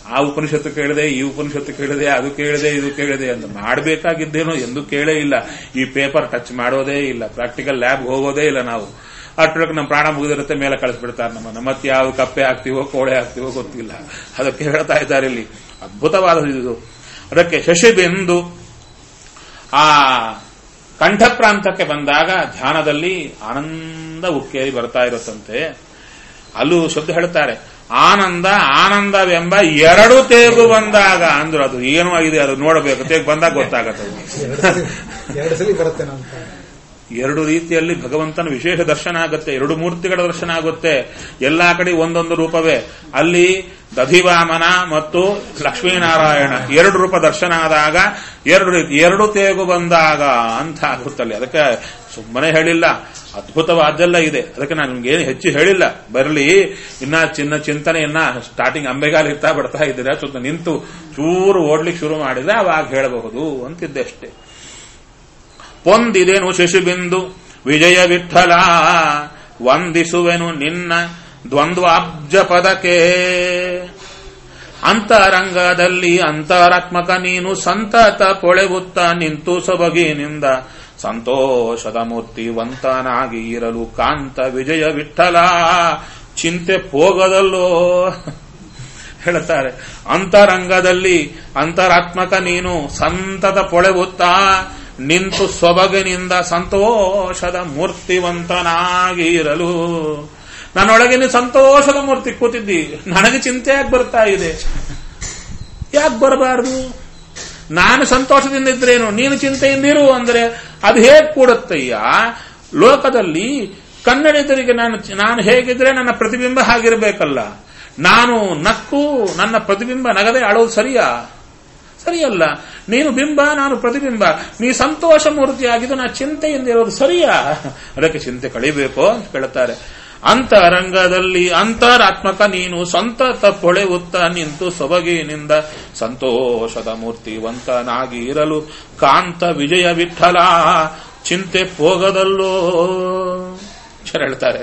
ಆ ಉಪನಿಷತ್ತು ಕೇಳಿದೆ ಈ ಉಪನಿಷತ್ತು ಕೇಳಿದೆ ಅದು ಕೇಳಿದೆ ಇದು ಕೇಳಿದೆ ಅಂತ ಮಾಡಬೇಕಾಗಿದ್ದೇನೋ ಎಂದು ಕೇಳೇ ಇಲ್ಲ ಈ ಪೇಪರ್ ಟಚ್ ಮಾಡೋದೇ ಇಲ್ಲ ಪ್ರಾಕ್ಟಿಕಲ್ ಲ್ಯಾಬ್ ಹೋಗೋದೇ ಇಲ್ಲ ನಾವು ಅಷ್ಟೊಳಗೆ ನಮ್ಮ ಪ್ರಾಣ ಮುಗಿದಿರುತ್ತೆ ಮೇಲೆ ಕಳಿಸ್ಬಿಡ್ತಾರೆ ನಮ್ಮನ್ನ ಮತ್ತೆ ಯಾವ ಕಪ್ಪೆ ಹಾಕ್ತಿವೋ ಕೋಳೆ ಹಾಕ್ತಿವೋ ಗೊತ್ತಿಲ್ಲ ಅದಕ್ಕೆ ಹೇಳ್ತಾ ಇದ್ದಾರೆ ಇಲ್ಲಿ ಅದ್ಭುತವಾದ ಇದು ಅದಕ್ಕೆ ಶಶಿಬಿಂದು ಆ ಕಂಠಪ್ರಾಂತಕ್ಕೆ ಬಂದಾಗ ಧ್ಯಾನದಲ್ಲಿ ಆನಂದ ಉಕ್ಕೇರಿ ಬರ್ತಾ ಇರುತ್ತಂತೆ ಅಲ್ಲೂ ಶಬ್ದ ಹೇಳ್ತಾರೆ ಆನಂದ ಆನಂದವೆಂಬ ಎರಡು ತೇಗು ಬಂದಾಗ ಅಂದ್ರು ಅದು ಏನೋ ಆಗಿದೆ ಅದು ನೋಡಬೇಕು ತೇಗು ಬಂದಾಗ ಗೊತ್ತಾಗತ್ತೆ ಅದು. ಎರಡು ಸಲ ಬರುತ್ತೆ ಅಂತ ಎರಡು ರೀತಿಯಲ್ಲಿ ಭಗವಂತನ ವಿಶೇಷ ದರ್ಶನ ಆಗುತ್ತೆ ಎರಡು ಮೂರ್ತಿಗಳ ದರ್ಶನ ಆಗುತ್ತೆ ಎಲ್ಲಾ ಕಡೆ ಒಂದೊಂದು ರೂಪವೇ ಅಲ್ಲಿ ದಧಿವಾಮನ ಮತ್ತು ಲಕ್ಷ್ಮೀನಾರಾಯಣ ಎರಡು ರೂಪ ದರ್ಶನ ಆದಾಗ ಎರಡು ರೀತಿ ಎರಡು ತೇಗು ಬಂದಾಗ ಅಂತ ಆಗುತ್ತಲ್ಲಿ ಅದಕ್ಕೆ ಸುಮ್ಮನೆ ಹೇಳಿಲ್ಲ ಅದ್ಭುತವಾದ್ದೆಲ್ಲ ಇದೆ ಅದಕ್ಕೆ ನಾನು ನಿಮ್ಗೆ ಏನು ಹೆಚ್ಚು ಹೇಳಿಲ್ಲ ಬರಲಿ ಇನ್ನ ಚಿನ್ನ ಚಿಂತನೆಯನ್ನ ಸ್ಟಾರ್ಟಿಂಗ್ ಅಂಬೆಗಾಲ ಇರ್ತಾ ಬಿಡ್ತಾ ಇದ್ದೀರಾ ಸ್ವಲ್ಪ ನಿಂತು ಚೂರು ಓಡ್ಲಿಕ್ಕೆ ಶುರು ಮಾಡಿದ್ರೆ ಅವಾಗ ಹೇಳಬಹುದು ಅಂತಿದ್ದೆ ಅಷ್ಟೇ ಪೊಂದಿದೆನು ಶಿಶುಬಿಂದು ವಿಜಯ ವಿಠಲ ವಂದಿಸುವೆನು ನಿನ್ನ ದ್ವಂದ್ವಾಬ್ಜ ಪದಕ್ಕೆ ಅಂತರಂಗದಲ್ಲಿ ಅಂತರಾತ್ಮಕ ನೀನು ಸಂತತ ಪೊಳೆಗುತ್ತ ನಿಂತು ಸೊಬಗಿನಿಂದ ಸಂತೋಷದ ಮೂರ್ತಿವಂತನಾಗಿ ಇರಲು ಕಾಂತ ವಿಜಯ ವಿಠಲ ಚಿಂತೆ ಪೋಗದಲ್ಲೋ ಹೇಳುತ್ತಾರೆ ಅಂತರಂಗದಲ್ಲಿ ಅಂತರಾತ್ಮಕ ನೀನು ಸಂತತ ಪೊಳೆಗುತ್ತಾ ನಿಂತು ಸೊಬಗಿನಿಂದ ಸಂತೋಷದ ಮೂರ್ತಿವಂತನಾಗಿ ಇರಲು ನನ್ನೊಳಗೆ ನೀನು ಸಂತೋಷದ ಮೂರ್ತಿ ಕೂತಿದ್ದಿ ನನಗೆ ಚಿಂತೆ ಯಾಕೆ ಬರ್ತಾ ಇದೆ ಯಾಕೆ ಬರಬಾರದು ನಾನು ಸಂತೋಷದಿಂದ ಇದ್ರೇನು ನೀನು ಚಿಂತೆಯಿಂದಿರು ಅಂದ್ರೆ ಅದು ಹೇಗೆ ಕೂಡುತ್ತಯ್ಯ ಲೋಕದಲ್ಲಿ ಕನ್ನಡಿಗರಿಗೆ ನಾನು ನಾನು ಹೇಗಿದ್ರೆ ನನ್ನ ಪ್ರತಿಬಿಂಬ ಹಾಗಿರಬೇಕಲ್ಲ ನಾನು ನಕ್ಕು ನನ್ನ ಪ್ರತಿಬಿಂಬ ನಗದೆ ಆಳೋದು ಸರಿಯಾ ಸರಿಯಲ್ಲ ನೀನು ಬಿಂಬ ನಾನು ಪ್ರತಿಬಿಂಬ ನೀ ಸಂತೋಷ ಮೂರ್ತಿಯಾಗಿದ್ದು ನಾ ಚಿಂತೆಯಿಂದ ಇರೋದು ಸರಿಯಾ ಅದಕ್ಕೆ ಚಿಂತೆ ಕಳಿಬೇಕು ಅಂತ ಕೇಳುತ್ತಾರೆ ಅಂತರಂಗದಲ್ಲಿ ಅಂತರಾತ್ಮಕ ನೀನು ಸಂತತ ಪೊಳೆಯುತ್ತ ನಿಂತು ಸೊಬಗಿನಿಂದ ಸಂತೋಷದ ಮೂರ್ತಿವಂತನಾಗಿ ಇರಲು ಕಾಂತ ವಿಜಯ ವಿಠಲ ಚಿಂತೆ ಪೋಗದಲ್ಲೋ ಚರ ಹೇಳ್ತಾರೆ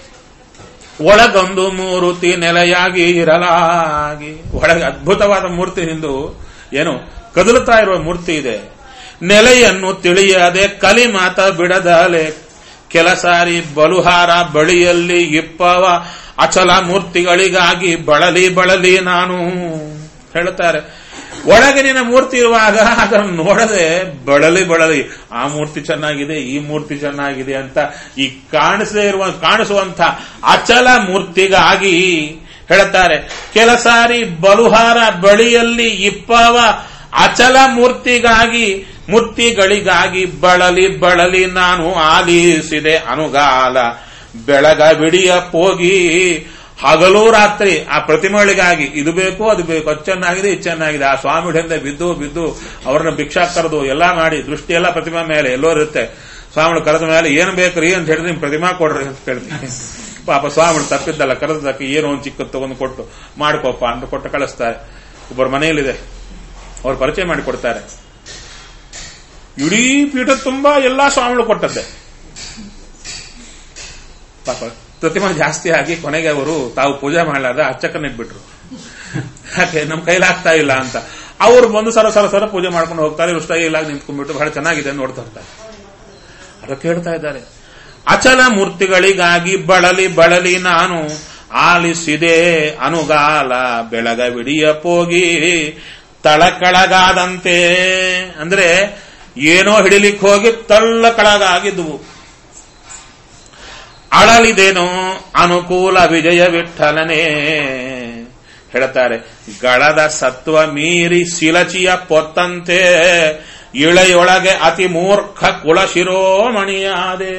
ಒಳಗೊಂದು ಮೂರ್ತಿ ನೆಲೆಯಾಗಿ ಇರಲಾಗಿ ಒಳಗೆ ಅದ್ಭುತವಾದ ಮೂರ್ತಿ ಹಿಂದು ಏನು ಕದಲುತ್ತಾ ಇರುವ ಮೂರ್ತಿ ಇದೆ ನೆಲೆಯನ್ನು ತಿಳಿಯದೆ ಕಲಿ ಮಾತ ಬಿಡದಲೆ ಕೆಲಸಾರಿ ಬಲುಹಾರ ಬಳಿಯಲ್ಲಿ ಇಪ್ಪವ ಅಚಲ ಮೂರ್ತಿಗಳಿಗಾಗಿ ಬಳಲಿ ಬಳಲಿ ನಾನು ಹೇಳ್ತಾರೆ ಒಳಗೆ ನಿನ್ನ ಮೂರ್ತಿ ಇರುವಾಗ ಅದನ್ನು ನೋಡದೆ ಬಳಲಿ ಬಳಲಿ ಆ ಮೂರ್ತಿ ಚೆನ್ನಾಗಿದೆ ಈ ಮೂರ್ತಿ ಚೆನ್ನಾಗಿದೆ ಅಂತ ಈ ಕಾಣಿಸದೇ ಇರುವ ಕಾಣಿಸುವಂತ ಅಚಲ ಮೂರ್ತಿಗಾಗಿ ಹೇಳುತ್ತಾರೆ ಕೆಲಸಾರಿ ಬಲುಹಾರ ಬಳಿಯಲ್ಲಿ ಇಪ್ಪವ ಅಚಲ ಮೂರ್ತಿಗಾಗಿ ಮೂರ್ತಿಗಳಿಗಾಗಿ ಬಳಲಿ ಬಳಲಿ ನಾನು ಆಲಿಸಿದೆ ಅನುಗಾಲ ಬೆಳಗ ಬಿಡಿಯ ಹೋಗಿ ಹಗಲು ರಾತ್ರಿ ಆ ಪ್ರತಿಮೆಗಳಿಗಾಗಿ ಇದು ಬೇಕು ಅದು ಬೇಕು ಅದು ಚೆನ್ನಾಗಿದೆ ಇದು ಚೆನ್ನಾಗಿದೆ ಆ ಸ್ವಾಮಿ ಹಿಂದೆ ಬಿದ್ದು ಬಿದ್ದು ಅವ್ರನ್ನ ಭಿಕ್ಷಾ ಕರೆದು ಎಲ್ಲಾ ಮಾಡಿ ದೃಷ್ಟಿ ಎಲ್ಲ ಪ್ರತಿಮೆ ಮೇಲೆ ಎಲ್ಲೋ ಇರುತ್ತೆ ಸ್ವಾಮಿಗಳು ಕರೆದ ಮೇಲೆ ಏನು ಬೇಕ್ರಿ ಅಂತ ಹೇಳಿದ್ರೆ ನಿಮ್ ಪ್ರತಿಮಾ ಕೊಡ್ರಿ ಅಂತ ಕೇಳ್ತೀನಿ ಪಾಪ ಸ್ವಾಮಿಗಳು ತಪ್ಪಿದ್ದಲ್ಲ ಕರೆದಕ್ಕೆ ಏನೋ ಒಂದು ಚಿಕ್ಕದು ತಗೊಂಡು ಕೊಟ್ಟು ಮಾಡ್ಕೋಪ್ಪ ಅಂತ ಕೊಟ್ಟು ಕಳಿಸ್ತಾರೆ ಒಬ್ಬರ ಮನೆಯಲ್ಲಿದೆ ಅವ್ರು ಪರಿಚಯ ಮಾಡಿ ಕೊಡ್ತಾರೆ ಇಡೀ ಪೀಠ ತುಂಬಾ ಎಲ್ಲಾ ಸ್ವಾಮಿಗಳು ಕೊಟ್ಟದ್ದೆ ಪಾಪ ಪ್ರತಿಮಾ ಜಾಸ್ತಿ ಆಗಿ ಕೊನೆಗೆ ಅವರು ತಾವು ಪೂಜೆ ಮಾಡಲಾದ ಅರ್ಚಕನಿಟ್ಬಿಟ್ರು ಯಾಕೆ ನಮ್ ಕೈಲಾಗ್ತಾ ಇಲ್ಲ ಅಂತ ಅವ್ರು ಬಂದು ಸರ ಸರ ಸರ ಪೂಜೆ ಮಾಡ್ಕೊಂಡು ಹೋಗ್ತಾರೆ ಇಷ್ಟ ಇಲ್ಲ ನಿಂತ್ಕೊಂಡ್ಬಿಟ್ಟು ಬಹಳ ಚೆನ್ನಾಗಿದೆ ಅಂತ ನೋಡ್ತಾ ಇರ್ತಾರೆ ಅದಕ್ಕೆ ಹೇಳ್ತಾ ಇದ್ದಾರೆ ಅಚಲ ಮೂರ್ತಿಗಳಿಗಾಗಿ ಬಳಲಿ ಬಳಲಿ ನಾನು ಆಲಿಸಿದೆ ಅನುಗಾಲ ಬೆಳಗವಿಡಿಯ ಪೋಗಿ ತಳಕಳಗಾದಂತೆ ಅಂದ್ರೆ ಏನೋ ಹಿಡಿಲಿಕ್ಕೆ ಹೋಗಿ ತಳ್ಳ ಕಳಗಾಗಿದ್ವು ಅಳಲಿದೇನೋ ಅನುಕೂಲ ವಿಜಯ ವಿಠಲನೇ ಹೇಳ್ತಾರೆ ಗಳದ ಸತ್ವ ಮೀರಿ ಶಿಲಚಿಯ ಪೊತ್ತಂತೆ ಇಳೆಯೊಳಗೆ ಅತಿ ಮೂರ್ಖ ಕುಲ ಶಿರೋಮಣಿಯಾದೆ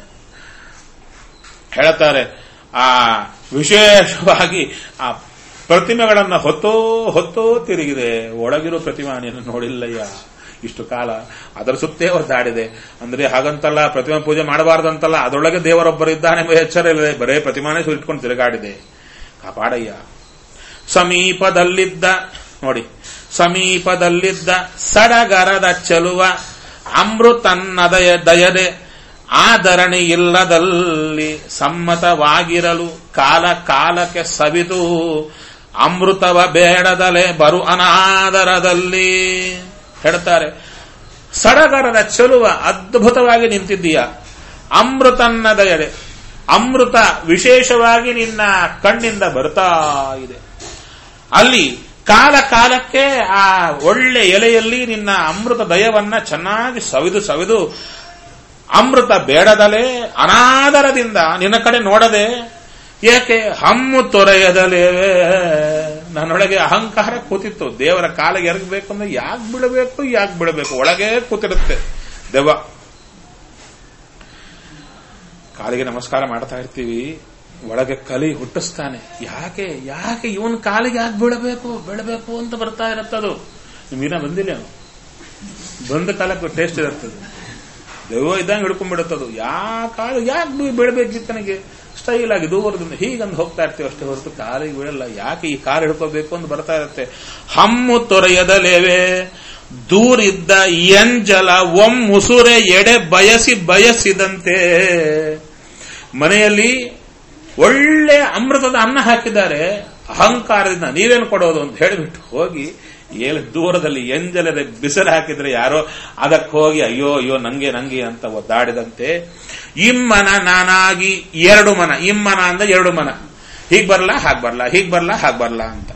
ಹೇಳ್ತಾರೆ ಆ ವಿಶೇಷವಾಗಿ ಆ ಪ್ರತಿಮೆಗಳನ್ನ ಹೊತ್ತೋ ಹೊತ್ತೋ ತಿರುಗಿದೆ ಒಳಗಿರೋ ಪ್ರತಿಮಾನಿಯನ್ನು ನೋಡಿಲ್ಲಯ್ಯ ಇಷ್ಟು ಕಾಲ ಅದರ ಸುತ್ತೇ ಒದ್ದಾಡಿದೆ ಅಂದ್ರೆ ಹಾಗಂತಲ್ಲ ಪ್ರತಿಮಾ ಪೂಜೆ ಮಾಡಬಾರ್ದಂತಲ್ಲ ಅದರೊಳಗೆ ದೇವರೊಬ್ಬರಿದ್ದಾನೆ ಎಂಬ ಎಚ್ಚರ ಇಲ್ಲದೆ ಬರೇ ಪ್ರತಿಮಾನೇ ಸುರಿಟ್ಕೊಂಡು ತಿರುಗಾಡಿದೆ ಕಾಪಾಡಯ್ಯ ಸಮೀಪದಲ್ಲಿದ್ದ ನೋಡಿ ಸಮೀಪದಲ್ಲಿದ್ದ ಸಡಗರದ ಚೆಲುವ ಅಮೃತನ್ನದಯ ದಯದೆ ಆಧರಣೆ ಇಲ್ಲದಲ್ಲಿ ಸಮ್ಮತವಾಗಿರಲು ಕಾಲ ಕಾಲಕ್ಕೆ ಸವಿದು ಅಮೃತವ ಬೇಡದಲೆ ಬರು ಅನಾದರದಲ್ಲಿ ಹೇಳ್ತಾರೆ ಸಡಗರದ ಚೆಲುವ ಅದ್ಭುತವಾಗಿ ನಿಂತಿದ್ದೀಯ ಅಮೃತನ್ನದ ಎಡೆ ಅಮೃತ ವಿಶೇಷವಾಗಿ ನಿನ್ನ ಕಣ್ಣಿಂದ ಬರ್ತಾ ಇದೆ ಅಲ್ಲಿ ಕಾಲ ಕಾಲಕ್ಕೆ ಆ ಒಳ್ಳೆ ಎಲೆಯಲ್ಲಿ ನಿನ್ನ ಅಮೃತ ದಯವನ್ನ ಚೆನ್ನಾಗಿ ಸವಿದು ಸವಿದು ಅಮೃತ ಬೇಡದಲೇ ಅನಾದರದಿಂದ ನಿನ್ನ ಕಡೆ ನೋಡದೆ ಏಕೆ ಹಮ್ಮು ತೊರೆಯದಲೇ ನನ್ನೊಳಗೆ ಅಹಂಕಾರ ಕೂತಿತ್ತು ದೇವರ ಕಾಲಿಗೆ ಎರಗಬೇಕು ಅಂದ್ರೆ ಯಾಕೆ ಬಿಡಬೇಕು ಯಾಕೆ ಬಿಡಬೇಕು ಒಳಗೆ ಕೂತಿರುತ್ತೆ ದೆವ್ವ ಕಾಲಿಗೆ ನಮಸ್ಕಾರ ಮಾಡ್ತಾ ಇರ್ತೀವಿ ಒಳಗೆ ಕಲಿ ಹುಟ್ಟಿಸ್ತಾನೆ ಯಾಕೆ ಯಾಕೆ ಇವನ್ ಕಾಲಿಗೆ ಯಾಕೆ ಬೀಳಬೇಕು ಬೀಳಬೇಕು ಅಂತ ಬರ್ತಾ ಇರುತ್ತದು ನಿಮ್ಗಿನ ಬಂದಿಲ್ಲ ಅವ್ನು. ಬಂದ ಕಾಲಕ್ಕೆ ಟೇಸ್ಟ್ ಇರುತ್ತದೆ ದೆವ್ವ ಇದ್ದಂಗೆ ಹಿಡ್ಕೊಂಡ್ಬಿಡುತ್ತದು ಯಾ ಕಾಲು ಯಾಕೆ ಬೀಳಬೇಕಿತ್ತು ನನಗೆ ಸ್ಟೈಲ್ ಆಗಿ ದೂರದಿಂದ ಹೀಗಂದು ಹೋಗ್ತಾ ಇರ್ತೀವಿ ಅಷ್ಟೇ ಹೊರತು ಕಾಲಿಗೆ ಬೀಳಲ್ಲ ಯಾಕೆ ಈ ಕಾಲು ಹಿಡ್ಕೋಬೇಕು ಅಂತ ಬರ್ತಾ ಇರುತ್ತೆ ಹಮ್ಮು ತೊರೆಯದಲೇವೆ ದೂರಿದ್ದ ಎಂಜಲ ಒಮ್ಮುಸುರೆ ಎಡೆ ಬಯಸಿ ಬಯಸಿದಂತೆ ಮನೆಯಲ್ಲಿ ಒಳ್ಳೆ ಅಮೃತದ ಅನ್ನ ಹಾಕಿದ್ದಾರೆ ಅಹಂಕಾರದಿಂದ ನೀವೇನು ಕೊಡೋದು ಅಂತ ಹೇಳಿಬಿಟ್ಟು ಹೋಗಿ ಏಳು ದೂರದಲ್ಲಿ ಎಂಜಲದ ಬಿಸಿಲು ಹಾಕಿದ್ರೆ ಯಾರೋ ಅದಕ್ಕೆ ಹೋಗಿ ಅಯ್ಯೋ ಅಯ್ಯೋ ನಂಗೆ ನಂಗೆ ಅಂತ ಒದ್ದಾಡಿದಂತೆ ಇಮ್ಮನ ನಾನಾಗಿ ಎರಡು ಮನ ಇಮ್ಮನ ಅಂದ್ರೆ ಎರಡು ಮನ ಹೀಗ್ ಬರಲ್ಲ ಹಾಗ್ ಬರಲ್ಲ ಹೀಗ್ ಬರಲ್ಲ ಹಾಗ್ ಬರಲ್ಲ ಅಂತ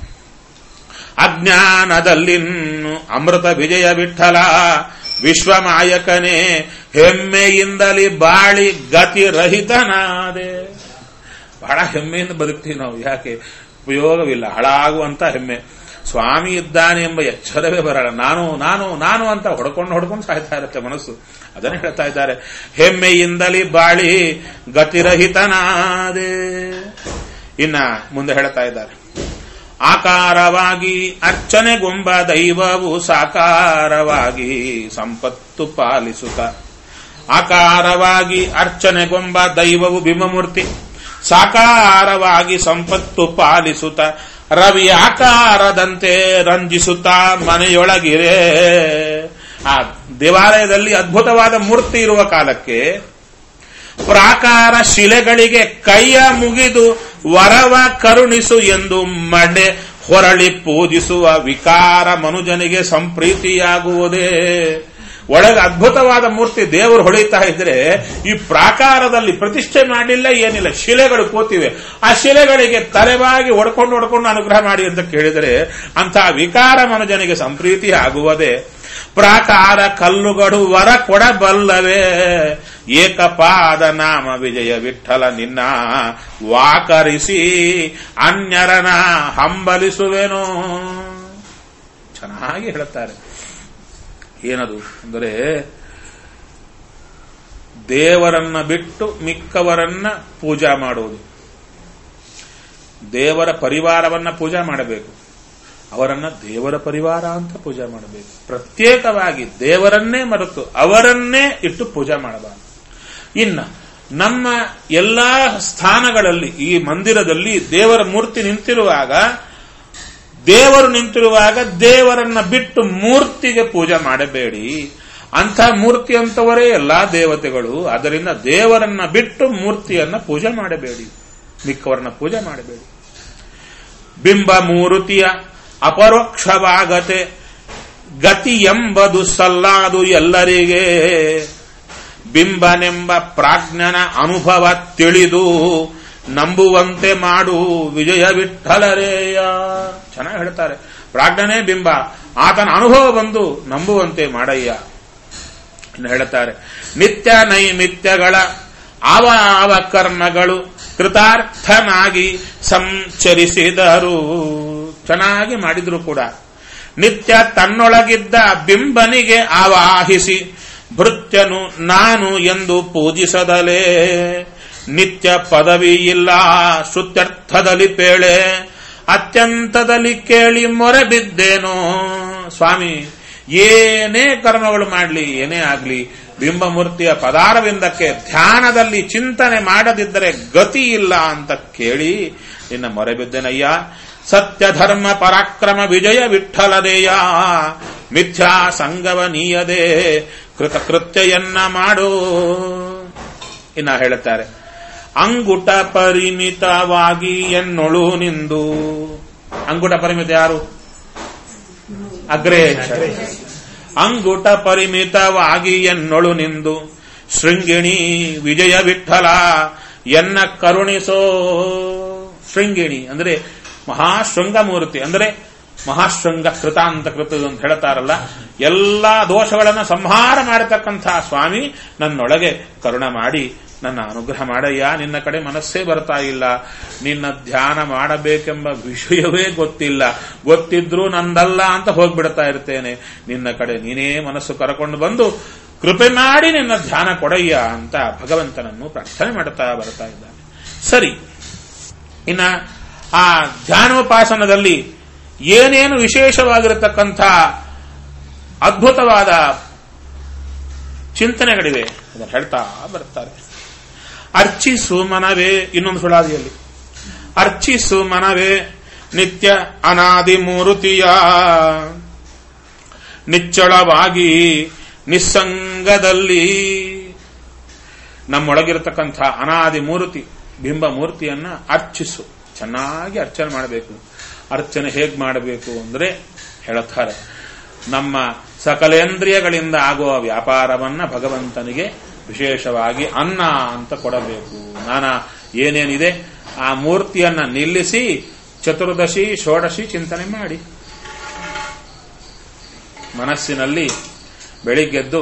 ಅಜ್ಞಾನದಲ್ಲಿನ್ನು ಅಮೃತ ವಿಜಯ ವಿಠಲ ವಿಶ್ವಮಾಯಕನೇ ಹೆಮ್ಮೆಯಿಂದಲಿ ಬಾಳಿ ಗತಿ ರಹಿತನಾದೆ ಬಹಳ ಹೆಮ್ಮೆಯಿಂದ ಬದುಕ್ತೀವಿ ನಾವು ಯಾಕೆ ಉಪಯೋಗವಿಲ್ಲ ಹಾಳಾಗುವಂತ ಹೆಮ್ಮೆ ಸ್ವಾಮಿ ಇದ್ದಾನೆ ಎಂಬ ಎಚ್ಚರವೇ ಬರಲ್ಲ ನಾನು ನಾನು ನಾನು ಅಂತ ಹೊಡ್ಕೊಂಡು ಹೊಡ್ಕೊಂಡು ಸಾಯ್ತಾ ಇರುತ್ತೆ ಮನಸ್ಸು ಅದನ್ನೇ ಹೇಳ್ತಾ ಇದ್ದಾರೆ ಹೆಮ್ಮೆಯಿಂದಲಿ ಬಾಳಿ ಗತಿರಹಿತನಾದೆ ಇನ್ನ ಮುಂದೆ ಹೇಳ್ತಾ ಇದ್ದಾರೆ ಆಕಾರವಾಗಿ ಅರ್ಚನೆಗೊಂಬ ದೈವವು ಸಾಕಾರವಾಗಿ ಸಂಪತ್ತು ಪಾಲಿಸುತ್ತ ಆಕಾರವಾಗಿ ಅರ್ಚನೆಗೊಂಬ ದೈವವು ಬಿಂಬಮೂರ್ತಿ ಸಾಕಾರವಾಗಿ ಸಂಪತ್ತು ಪಾಲಿಸುತ್ತ ರವಿ ಆಕಾರದಂತೆ ರಂಜಿಸುತ್ತಾ ಮನೆಯೊಳಗಿರೆ ಆ ದೇವಾಲಯದಲ್ಲಿ ಅದ್ಭುತವಾದ ಮೂರ್ತಿ ಇರುವ ಕಾಲಕ್ಕೆ ಪ್ರಾಕಾರ ಶಿಲೆಗಳಿಗೆ ಕೈಯ ಮುಗಿದು ವರವ ಕರುಣಿಸು ಎಂದು ಮಡೆ ಹೊರಳಿ ಪೂಜಿಸುವ ವಿಕಾರ ಮನುಜನಿಗೆ ಸಂಪ್ರೀತಿಯಾಗುವುದೇ ಒಳಗೆ ಅದ್ಭುತವಾದ ಮೂರ್ತಿ ದೇವರು ಹೊಳಿತಾ ಇದ್ರೆ ಈ ಪ್ರಾಕಾರದಲ್ಲಿ ಪ್ರತಿಷ್ಠೆ ಮಾಡಲಿಲ್ಲ ಏನಿಲ್ಲ ಶಿಲೆಗಳು ಕೂತಿವೆ ಆ ಶಿಲೆಗಳಿಗೆ ತಲೆಬಾಗಿ ಒಡ್ಕೊಂಡು ಒಡ್ಕೊಂಡು ಅನುಗ್ರಹ ಮಾಡಿ ಅಂತ ಕೇಳಿದರೆ ಅಂತಹ ವಿಕಾರ ಮನುಜನಿಗೆ ಸಂಪ್ರೀತಿ ಆಗುವುದೇ ಪ್ರಾಕಾರ ಕಲ್ಲುಗಳು ವರ ಕೊಡಬಲ್ಲವೇ ಏಕಪಾದ ನಾಮ ವಿಜಯ ವಿಠಲ ನಿನ್ನ ವಾಕರಿಸಿ ಅನ್ಯರನ ಹಂಬಲಿಸುವೆನೋ ಚೆನ್ನಾಗಿ ಹೇಳುತ್ತಾರೆ ಏನದು ಅಂದರೆ ದೇವರನ್ನ ಬಿಟ್ಟು ಮಿಕ್ಕವರನ್ನ ಪೂಜಾ ಮಾಡುವುದು ದೇವರ ಪರಿವಾರವನ್ನ ಪೂಜಾ ಮಾಡಬೇಕು ಅವರನ್ನ ದೇವರ ಪರಿವಾರ ಅಂತ ಪೂಜೆ ಮಾಡಬೇಕು ಪ್ರತ್ಯೇಕವಾಗಿ ದೇವರನ್ನೇ ಮರೆತು ಅವರನ್ನೇ ಇಟ್ಟು ಪೂಜೆ ಮಾಡಬಾರದು ಇನ್ನ ನಮ್ಮ ಎಲ್ಲಾ ಸ್ಥಾನಗಳಲ್ಲಿ ಈ ಮಂದಿರದಲ್ಲಿ ದೇವರ ಮೂರ್ತಿ ನಿಂತಿರುವಾಗ ದೇವರು ನಿಂತಿರುವಾಗ ದೇವರನ್ನ ಬಿಟ್ಟು ಮೂರ್ತಿಗೆ ಪೂಜೆ ಮಾಡಬೇಡಿ ಅಂಥ ಮೂರ್ತಿ ಅಂತವರೇ ಎಲ್ಲಾ ದೇವತೆಗಳು ಅದರಿಂದ ದೇವರನ್ನ ಬಿಟ್ಟು ಮೂರ್ತಿಯನ್ನ ಪೂಜೆ ಮಾಡಬೇಡಿ ಮಿಕ್ಕವರನ್ನ ಪೂಜೆ ಮಾಡಬೇಡಿ ಬಿಂಬ ಮೂರುತಿಯ ಅಪರೋಕ್ಷವಾಗತೆ ಗತಿ ಎಂಬುದು ಸಲ್ಲಾದು ಎಲ್ಲರಿಗೆ ಬಿಂಬನೆಂಬ ಪ್ರಾಜ್ಞನ ಅನುಭವ ತಿಳಿದು ನಂಬುವಂತೆ ಮಾಡು ವಿಜಯ ವಿಠಲರೇಯ ಚೆನ್ನಾಗಿ ಹೇಳ್ತಾರೆ ಪ್ರಾಜ್ಞನೇ ಬಿಂಬ ಆತನ ಅನುಭವ ಬಂದು ನಂಬುವಂತೆ ಮಾಡಯ್ಯ ಇನ್ನು ಹೇಳುತ್ತಾರೆ ನಿತ್ಯ ನೈಮಿತ್ಯಗಳ ಆವ ಆವ ಕರ್ಮಗಳು ಕೃತಾರ್ಥನಾಗಿ ಸಂಚರಿಸಿದರು ಚೆನ್ನಾಗಿ ಮಾಡಿದ್ರು ಕೂಡ ನಿತ್ಯ ತನ್ನೊಳಗಿದ್ದ ಬಿಂಬನಿಗೆ ಆವಾಹಿಸಿ ಭೃತ್ಯನು ನಾನು ಎಂದು ಪೂಜಿಸದಲೇ ನಿತ್ಯ ಪದವಿ ಇಲ್ಲ ಶ್ರುತ್ಯರ್ಥದಲ್ಲಿ ಪೇಳೆ ಅತ್ಯಂತದಲ್ಲಿ ಕೇಳಿ ಮೊರೆ ಬಿದ್ದೇನೋ ಸ್ವಾಮಿ ಏನೇ ಕರ್ಮಗಳು ಮಾಡಲಿ ಏನೇ ಆಗಲಿ ಬಿಂಬಮೂರ್ತಿಯ ಪದಾರವಿಂದಕ್ಕೆ ಧ್ಯಾನದಲ್ಲಿ ಚಿಂತನೆ ಮಾಡದಿದ್ದರೆ ಗತಿ ಇಲ್ಲ ಅಂತ ಕೇಳಿ ನಿನ್ನ ಮೊರೆ ಬಿದ್ದೆನಯ್ಯ ಸತ್ಯ ಧರ್ಮ ಪರಾಕ್ರಮ ವಿಜಯ ವಿಠಲದೇಯ ಮಿಥ್ಯಾ ಸಂಗವ ನೀಯದೆ ಕೃತಕೃತ್ಯಯನ್ನ ಮಾಡು ಇನ್ನ ಹೇಳುತ್ತಾರೆ ಅಂಗುಟ ಪರಿಮಿತವಾಗಿ ಎನ್ನೊಳು ನಿಂದು ಅಂಗುಟ ಪರಿಮಿತ ಯಾರು ಅಗ್ರೇಚ ಅಂಗುಟ ಪರಿಮಿತವಾಗಿ ಎನ್ನೊಳು ನಿಂದು ಶೃಂಗಿಣಿ ವಿಜಯ ವಿಠಲ ಎನ್ನ ಕರುಣಿಸೋ ಶೃಂಗಿಣಿ ಅಂದ್ರೆ ಮಹಾಶೃಂಗ ಮೂರ್ತಿ ಅಂದ್ರೆ ಮಹಾಶೃಂಗ ಕೃತ ಅಂತ ಕೃತ ಅಂತ ಹೇಳ್ತಾರಲ್ಲ ಎಲ್ಲಾ ದೋಷಗಳನ್ನು ಸಂಹಾರ ಮಾಡತಕ್ಕಂತಹ ಸ್ವಾಮಿ ನನ್ನೊಳಗೆ ಕರುಣ ಮಾಡಿ ನನ್ನ ಅನುಗ್ರಹ ಮಾಡಯ್ಯ ನಿನ್ನ ಕಡೆ ಮನಸ್ಸೇ ಬರ್ತಾ ಇಲ್ಲ ನಿನ್ನ ಧ್ಯಾನ ಮಾಡಬೇಕೆಂಬ ವಿಷಯವೇ ಗೊತ್ತಿಲ್ಲ ಗೊತ್ತಿದ್ರೂ ನಂದಲ್ಲ ಅಂತ ಹೋಗ್ಬಿಡ್ತಾ ಇರ್ತೇನೆ ನಿನ್ನ ಕಡೆ ನೀನೇ ಮನಸ್ಸು ಕರಕೊಂಡು ಬಂದು ಕೃಪೆ ಮಾಡಿ ನಿನ್ನ ಧ್ಯಾನ ಕೊಡಯ್ಯ ಅಂತ ಭಗವಂತನನ್ನು ಪ್ರಾರ್ಥನೆ ಮಾಡುತ್ತಾ ಬರ್ತಾ ಇದ್ದಾನೆ ಸರಿ ಇನ್ನ ಆ ಧ್ಯಾನೋಪಾಸನದಲ್ಲಿ ಏನೇನು ವಿಶೇಷವಾಗಿರತಕ್ಕಂಥ ಅದ್ಭುತವಾದ ಚಿಂತನೆಗಳಿವೆ ಅದನ್ನು ಹೇಳ್ತಾ ಬರ್ತಾರೆ ಅರ್ಚಿಸು ಮನವೇ ಇನ್ನೊಂದು ಸುಳಾದಿಯಲ್ಲಿ ಅರ್ಚಿಸು ಮನವೇ ನಿತ್ಯ ಅನಾದಿ ಮೂರುತಿಯ ನಿಚ್ಚಳವಾಗಿ ನಿಸ್ಸಂಗದಲ್ಲಿ ನಮ್ಮೊಳಗಿರತಕ್ಕಂಥ ಅನಾದಿ ಮೂರ್ತಿ ಬಿಂಬ ಮೂರ್ತಿಯನ್ನ ಅರ್ಚಿಸು ಚೆನ್ನಾಗಿ ಅರ್ಚನೆ ಮಾಡಬೇಕು ಅರ್ಚನೆ ಹೇಗೆ ಮಾಡಬೇಕು ಅಂದ್ರೆ ಹೇಳುತ್ತಾರೆ ನಮ್ಮ ಸಕಲೇಂದ್ರಿಯಗಳಿಂದ ಆಗುವ ವ್ಯಾಪಾರವನ್ನ ಭಗವಂತನಿಗೆ ವಿಶೇಷವಾಗಿ ಅನ್ನ ಅಂತ ಕೊಡಬೇಕು ನಾನಾ ಏನೇನಿದೆ ಆ ಮೂರ್ತಿಯನ್ನ ನಿಲ್ಲಿಸಿ ಚತುರ್ದಶಿ ಷೋಡಶಿ ಚಿಂತನೆ ಮಾಡಿ ಮನಸ್ಸಿನಲ್ಲಿ ಬೆಳಿಗ್ಗೆದ್ದು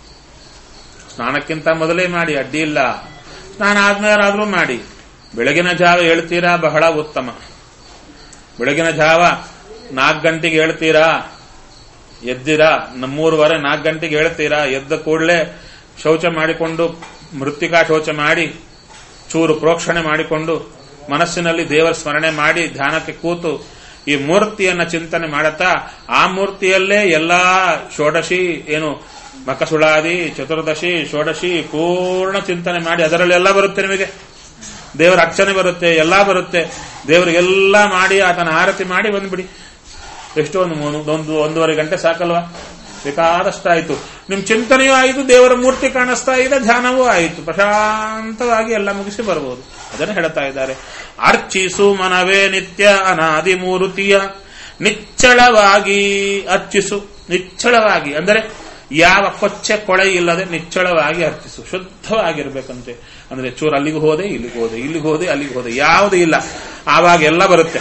ಸ್ನಾನಕ್ಕಿಂತ ಮೊದಲೇ ಮಾಡಿ ಅಡ್ಡಿ ಇಲ್ಲ ಸ್ನಾನ ಆದ್ಮೇಲಾದ್ರೂ ಮಾಡಿ ಬೆಳಗಿನ ಜಾವ ಹೇಳ್ತೀರಾ ಬಹಳ ಉತ್ತಮ ಬೆಳಗಿನ ಜಾವ ನಾಲ್ಕು ಗಂಟೆಗೆ ಹೇಳ್ತೀರಾ ಎದ್ದಿರಾ ಮೂರುವರೆ ನಾಲ್ಕು ಗಂಟೆಗೆ ಹೇಳ್ತೀರಾ ಎದ್ದ ಕೂಡಲೇ ಶೌಚ ಮಾಡಿಕೊಂಡು ಮೃತ್ತಿಕಾ ಶೌಚ ಮಾಡಿ ಚೂರು ಪ್ರೋಕ್ಷಣೆ ಮಾಡಿಕೊಂಡು ಮನಸ್ಸಿನಲ್ಲಿ ದೇವರ ಸ್ಮರಣೆ ಮಾಡಿ ಧ್ಯಾನಕ್ಕೆ ಕೂತು ಈ ಮೂರ್ತಿಯನ್ನ ಚಿಂತನೆ ಮಾಡುತ್ತಾ ಆ ಮೂರ್ತಿಯಲ್ಲೇ ಎಲ್ಲಾ ಷೋಡಶಿ ಏನು ಮಕಸುಳಾದಿ ಚತುರ್ದಶಿ ಷೋಡಶಿ ಪೂರ್ಣ ಚಿಂತನೆ ಮಾಡಿ ಅದರಲ್ಲೆಲ್ಲ ಬರುತ್ತೆ ನಿಮಗೆ ದೇವರ ಅರ್ಚನೆ ಬರುತ್ತೆ ಎಲ್ಲಾ ಬರುತ್ತೆ ದೇವರಿಗೆಲ್ಲ ಮಾಡಿ ಆತನ ಆರತಿ ಮಾಡಿ ಬಂದ್ಬಿಡಿ ಎಷ್ಟೋ ಒಂದು ಮೂರು- ಒಂದು ಒಂದೂವರೆ ಗಂಟೆ ಸಾಕಲ್ವಾ ಬೇಕಾದಷ್ಟಾಯ್ತು ನಿಮ್ ಚಿಂತನೆಯೂ ಆಯಿತು ದೇವರ ಮೂರ್ತಿ ಕಾಣಿಸ್ತಾ ಇದೆ ಧ್ಯಾನವೂ ಆಯಿತು ಪ್ರಶಾಂತವಾಗಿ ಎಲ್ಲ ಮುಗಿಸಿ ಬರಬಹುದು ಅದನ್ನು ಹೇಳ್ತಾ ಇದ್ದಾರೆ ಅರ್ಚಿಸು ಮನವೇ ನಿತ್ಯ ಅನಾದಿ ಮೂರುತಿಯ ನಿಚ್ಚಳವಾಗಿ ಅರ್ಚಿಸು ನಿಚ್ಚಳವಾಗಿ ಅಂದರೆ ಯಾವ ಕೊಚ್ಚೆ ಕೊಳೆ ಇಲ್ಲದೆ ನಿಚ್ಚಳವಾಗಿ ಅರ್ಚಿಸು ಶುದ್ಧವಾಗಿರ್ಬೇಕಂತೆ ಅಂದ್ರೆ ಚೂರು ಅಲ್ಲಿಗೆ ಹೋದೆ ಇಲ್ಲಿಗೆ ಹೋದೆ ಇಲ್ಲಿಗೆ ಹೋದೆ ಅಲ್ಲಿಗೆ ಹೋದೆ ಯಾವುದೂ ಇಲ್ಲ ಆವಾಗ ಎಲ್ಲ ಬರುತ್ತೆ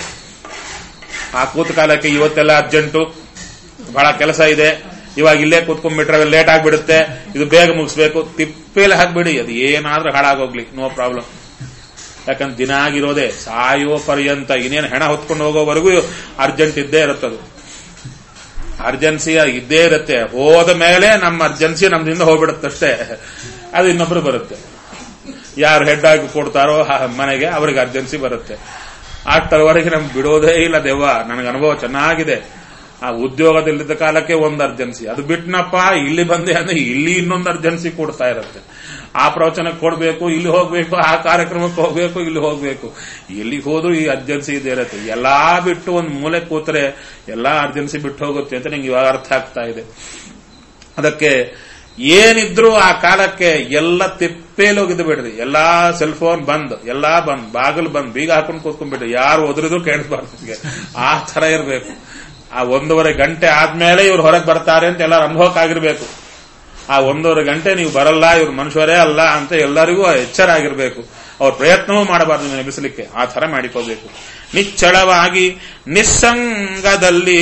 ಆ ಕೂತ ಕಾಲಕ್ಕೆ ಇವತ್ತೆಲ್ಲ ಅರ್ಜೆಂಟು ಬಹಳ ಕೆಲಸ ಇದೆ ಇವಾಗ ಇಲ್ಲೇ ಕೂತ್ಕೊಂಡ್ಬಿಟ್ರೆ ಲೇಟ್ ಆಗ್ಬಿಡುತ್ತೆ ಇದು ಬೇಗ ಮುಗಿಸ್ಬೇಕು ತಿಪ್ಪೇಲೆ ಹಾಕ್ಬಿಡಿ ಅದು ಏನಾದ್ರೂ ಹಾಳಾಗೋಗ್ಲಿ ನೋ ಪ್ರಾಬ್ಲಮ್ ಯಾಕಂದ್ರೆ ದಿನ ಆಗಿರೋದೇ ಸಾಯೋ ಪರ್ಯಂತ ಇನ್ನೇನು ಹೆಣ ಹೊತ್ಕೊಂಡು ಹೋಗೋವರೆಗೂ ಅರ್ಜೆಂಟ್ ಇದ್ದೇ ಇರುತ್ತದು ಅರ್ಜೆನ್ಸಿ ಇದ್ದೇ ಇರುತ್ತೆ ಹೋದ ಮೇಲೆ ನಮ್ಮ ಅರ್ಜೆನ್ಸಿ ನಮ್ದಿಂದ ಹೋಗ್ಬಿಡುತ್ತಷ್ಟೇ ಅದು ಇನ್ನೊಬ್ರು ಬರುತ್ತೆ ಯಾರು ಹೆಡ್ ಆಗಿ ಕೊಡ್ತಾರೋ ಆ ಮನೆಗೆ ಅವ್ರಿಗೆ ಅರ್ಜೆನ್ಸಿ ಬರುತ್ತೆ ಅಷ್ಟರವರೆಗೆ ನಮ್ಗೆ ಬಿಡೋದೇ ಇಲ್ಲ ದೆವ್ವ ನನಗೆ ಅನುಭವ ಚೆನ್ನಾಗಿದೆ ಆ ಉದ್ಯೋಗದಲ್ಲಿದ್ದ ಕಾಲಕ್ಕೆ ಒಂದು ಅರ್ಜೆನ್ಸಿ ಅದು ಬಿಟ್ನಪ್ಪ ಇಲ್ಲಿ ಬಂದೆ ಅಂದ್ರೆ ಇಲ್ಲಿ ಇನ್ನೊಂದು ಅರ್ಜೆನ್ಸಿ ಕೊಡ್ತಾ ಇರುತ್ತೆ ಆ ಪ್ರವಚನಕ್ಕೆ ಕೊಡಬೇಕು ಇಲ್ಲಿ ಹೋಗ್ಬೇಕು ಆ ಕಾರ್ಯಕ್ರಮಕ್ಕೆ ಹೋಗ್ಬೇಕು ಇಲ್ಲಿ ಹೋಗ್ಬೇಕು ಎಲ್ಲಿಗೆ ಹೋದ್ರು ಈ ಅರ್ಜೆನ್ಸಿ ಇದೆ ಇರುತ್ತೆ ಎಲ್ಲಾ ಬಿಟ್ಟು ಒಂದು ಮೂಲೆ ಕೂತ್ರೆ ಎಲ್ಲಾ ಅರ್ಜೆನ್ಸಿ ಬಿಟ್ಟು ಹೋಗುತ್ತೆ ಅಂತ ನಿಂಗೆ ಇವಾಗ ಅರ್ಥ ಆಗ್ತಾ ಇದೆ ಅದಕ್ಕೆ ಏನಿದ್ರು ಆ ಕಾಲಕ್ಕೆ ಎಲ್ಲ ತಿಪ್ಪೇಲೋಗಿದ್ದು ಬಿಡ್ರಿ ಎಲ್ಲಾ ಸೆಲ್ ಫೋನ್ ಬಂದ್ ಎಲ್ಲಾ ಬಂದ್ ಬಾಗಿಲು ಬಂದ್ ಬೀಗ ಹಾಕೊಂಡು ಕೂತ್ಕೊಂಡ್ಬಿಡ್ರಿ ಯಾರು ಒದ್ರಿದ್ರು ಕೇಳಿಸ್ಬಾರ್ದು ನಿಮ್ಗೆ. ಆ ತರ ಇರಬೇಕು ಆ ಒಂದೂವರೆ ಗಂಟೆ ಆದ್ಮೇಲೆ ಇವ್ರು ಹೊರಗೆ ಬರ್ತಾರೆ ಅಂತ ಎಲ್ಲರೂ ಅನುಭವಕ್ಕಾಗಿರ್ಬೇಕು ಆ ಒಂದೂವರೆ ಗಂಟೆ ನೀವು ಬರಲ್ಲ ಇವ್ರು ಮನುಷ್ಯರೇ ಅಲ್ಲ ಅಂತ ಎಲ್ಲರಿಗೂ ಎಚ್ಚರ ಆಗಿರ್ಬೇಕು ಅವ್ರ ಪ್ರಯತ್ನವೂ ಮಾಡಬಾರ್ದು ನಿಮ್ಮನ್ನ ಎಬ್ಬಿಸಲಿಕ್ಕೆ ಆ ತರ ಮಾಡಿಕೋಬೇಕು ನಿಚ್ಚಳವಾಗಿ ನಿಸ್ಸಂಗದಲ್ಲಿ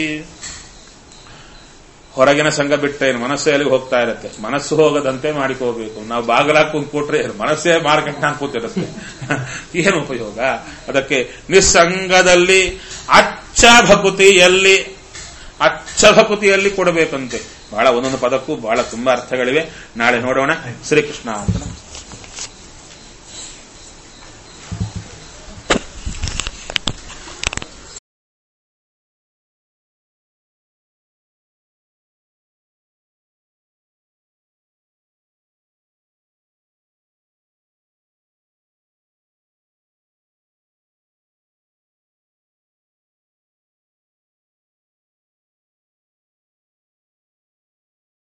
ಹೊರಗಿನ ಸಂಘ ಬಿಟ್ಟರೆ ಏನು ಮನಸ್ಸೇ ಅಲ್ಲಿಗೆ ಹೋಗ್ತಾ ಇರುತ್ತೆ ಮನಸ್ಸು ಹೋಗದಂತೆ ಮಾಡಿಕೋಬೇಕು ನಾವು ಬಾಗಿಲಾಗಿ ಕುಂತ್ಕೊಟ್ರೆ ಮನಸ್ಸೇ ಮಾರ್ಕೆಟ್ ನಾನ್ ಕೂತಿರುತ್ತೆ ಏನು ಉಪಯೋಗ ಅದಕ್ಕೆ ನಿಸ್ಸಂಗದಲ್ಲಿ ಅಚ್ಚ ಭಕುತಿಯಲ್ಲಿ ಅಚ್ಚ ಭಕುತಿಯಲ್ಲಿ ಕೊಡಬೇಕಂತೆ ಬಹಳ ಒಂದೊಂದು ಪದಕ್ಕೂ ಬಹಳ ತುಂಬಾ ಅರ್ಥಗಳಿವೆ ನಾಳೆ ನೋಡೋಣ ಶ್ರೀಕೃಷ್ಣ ಅಂತ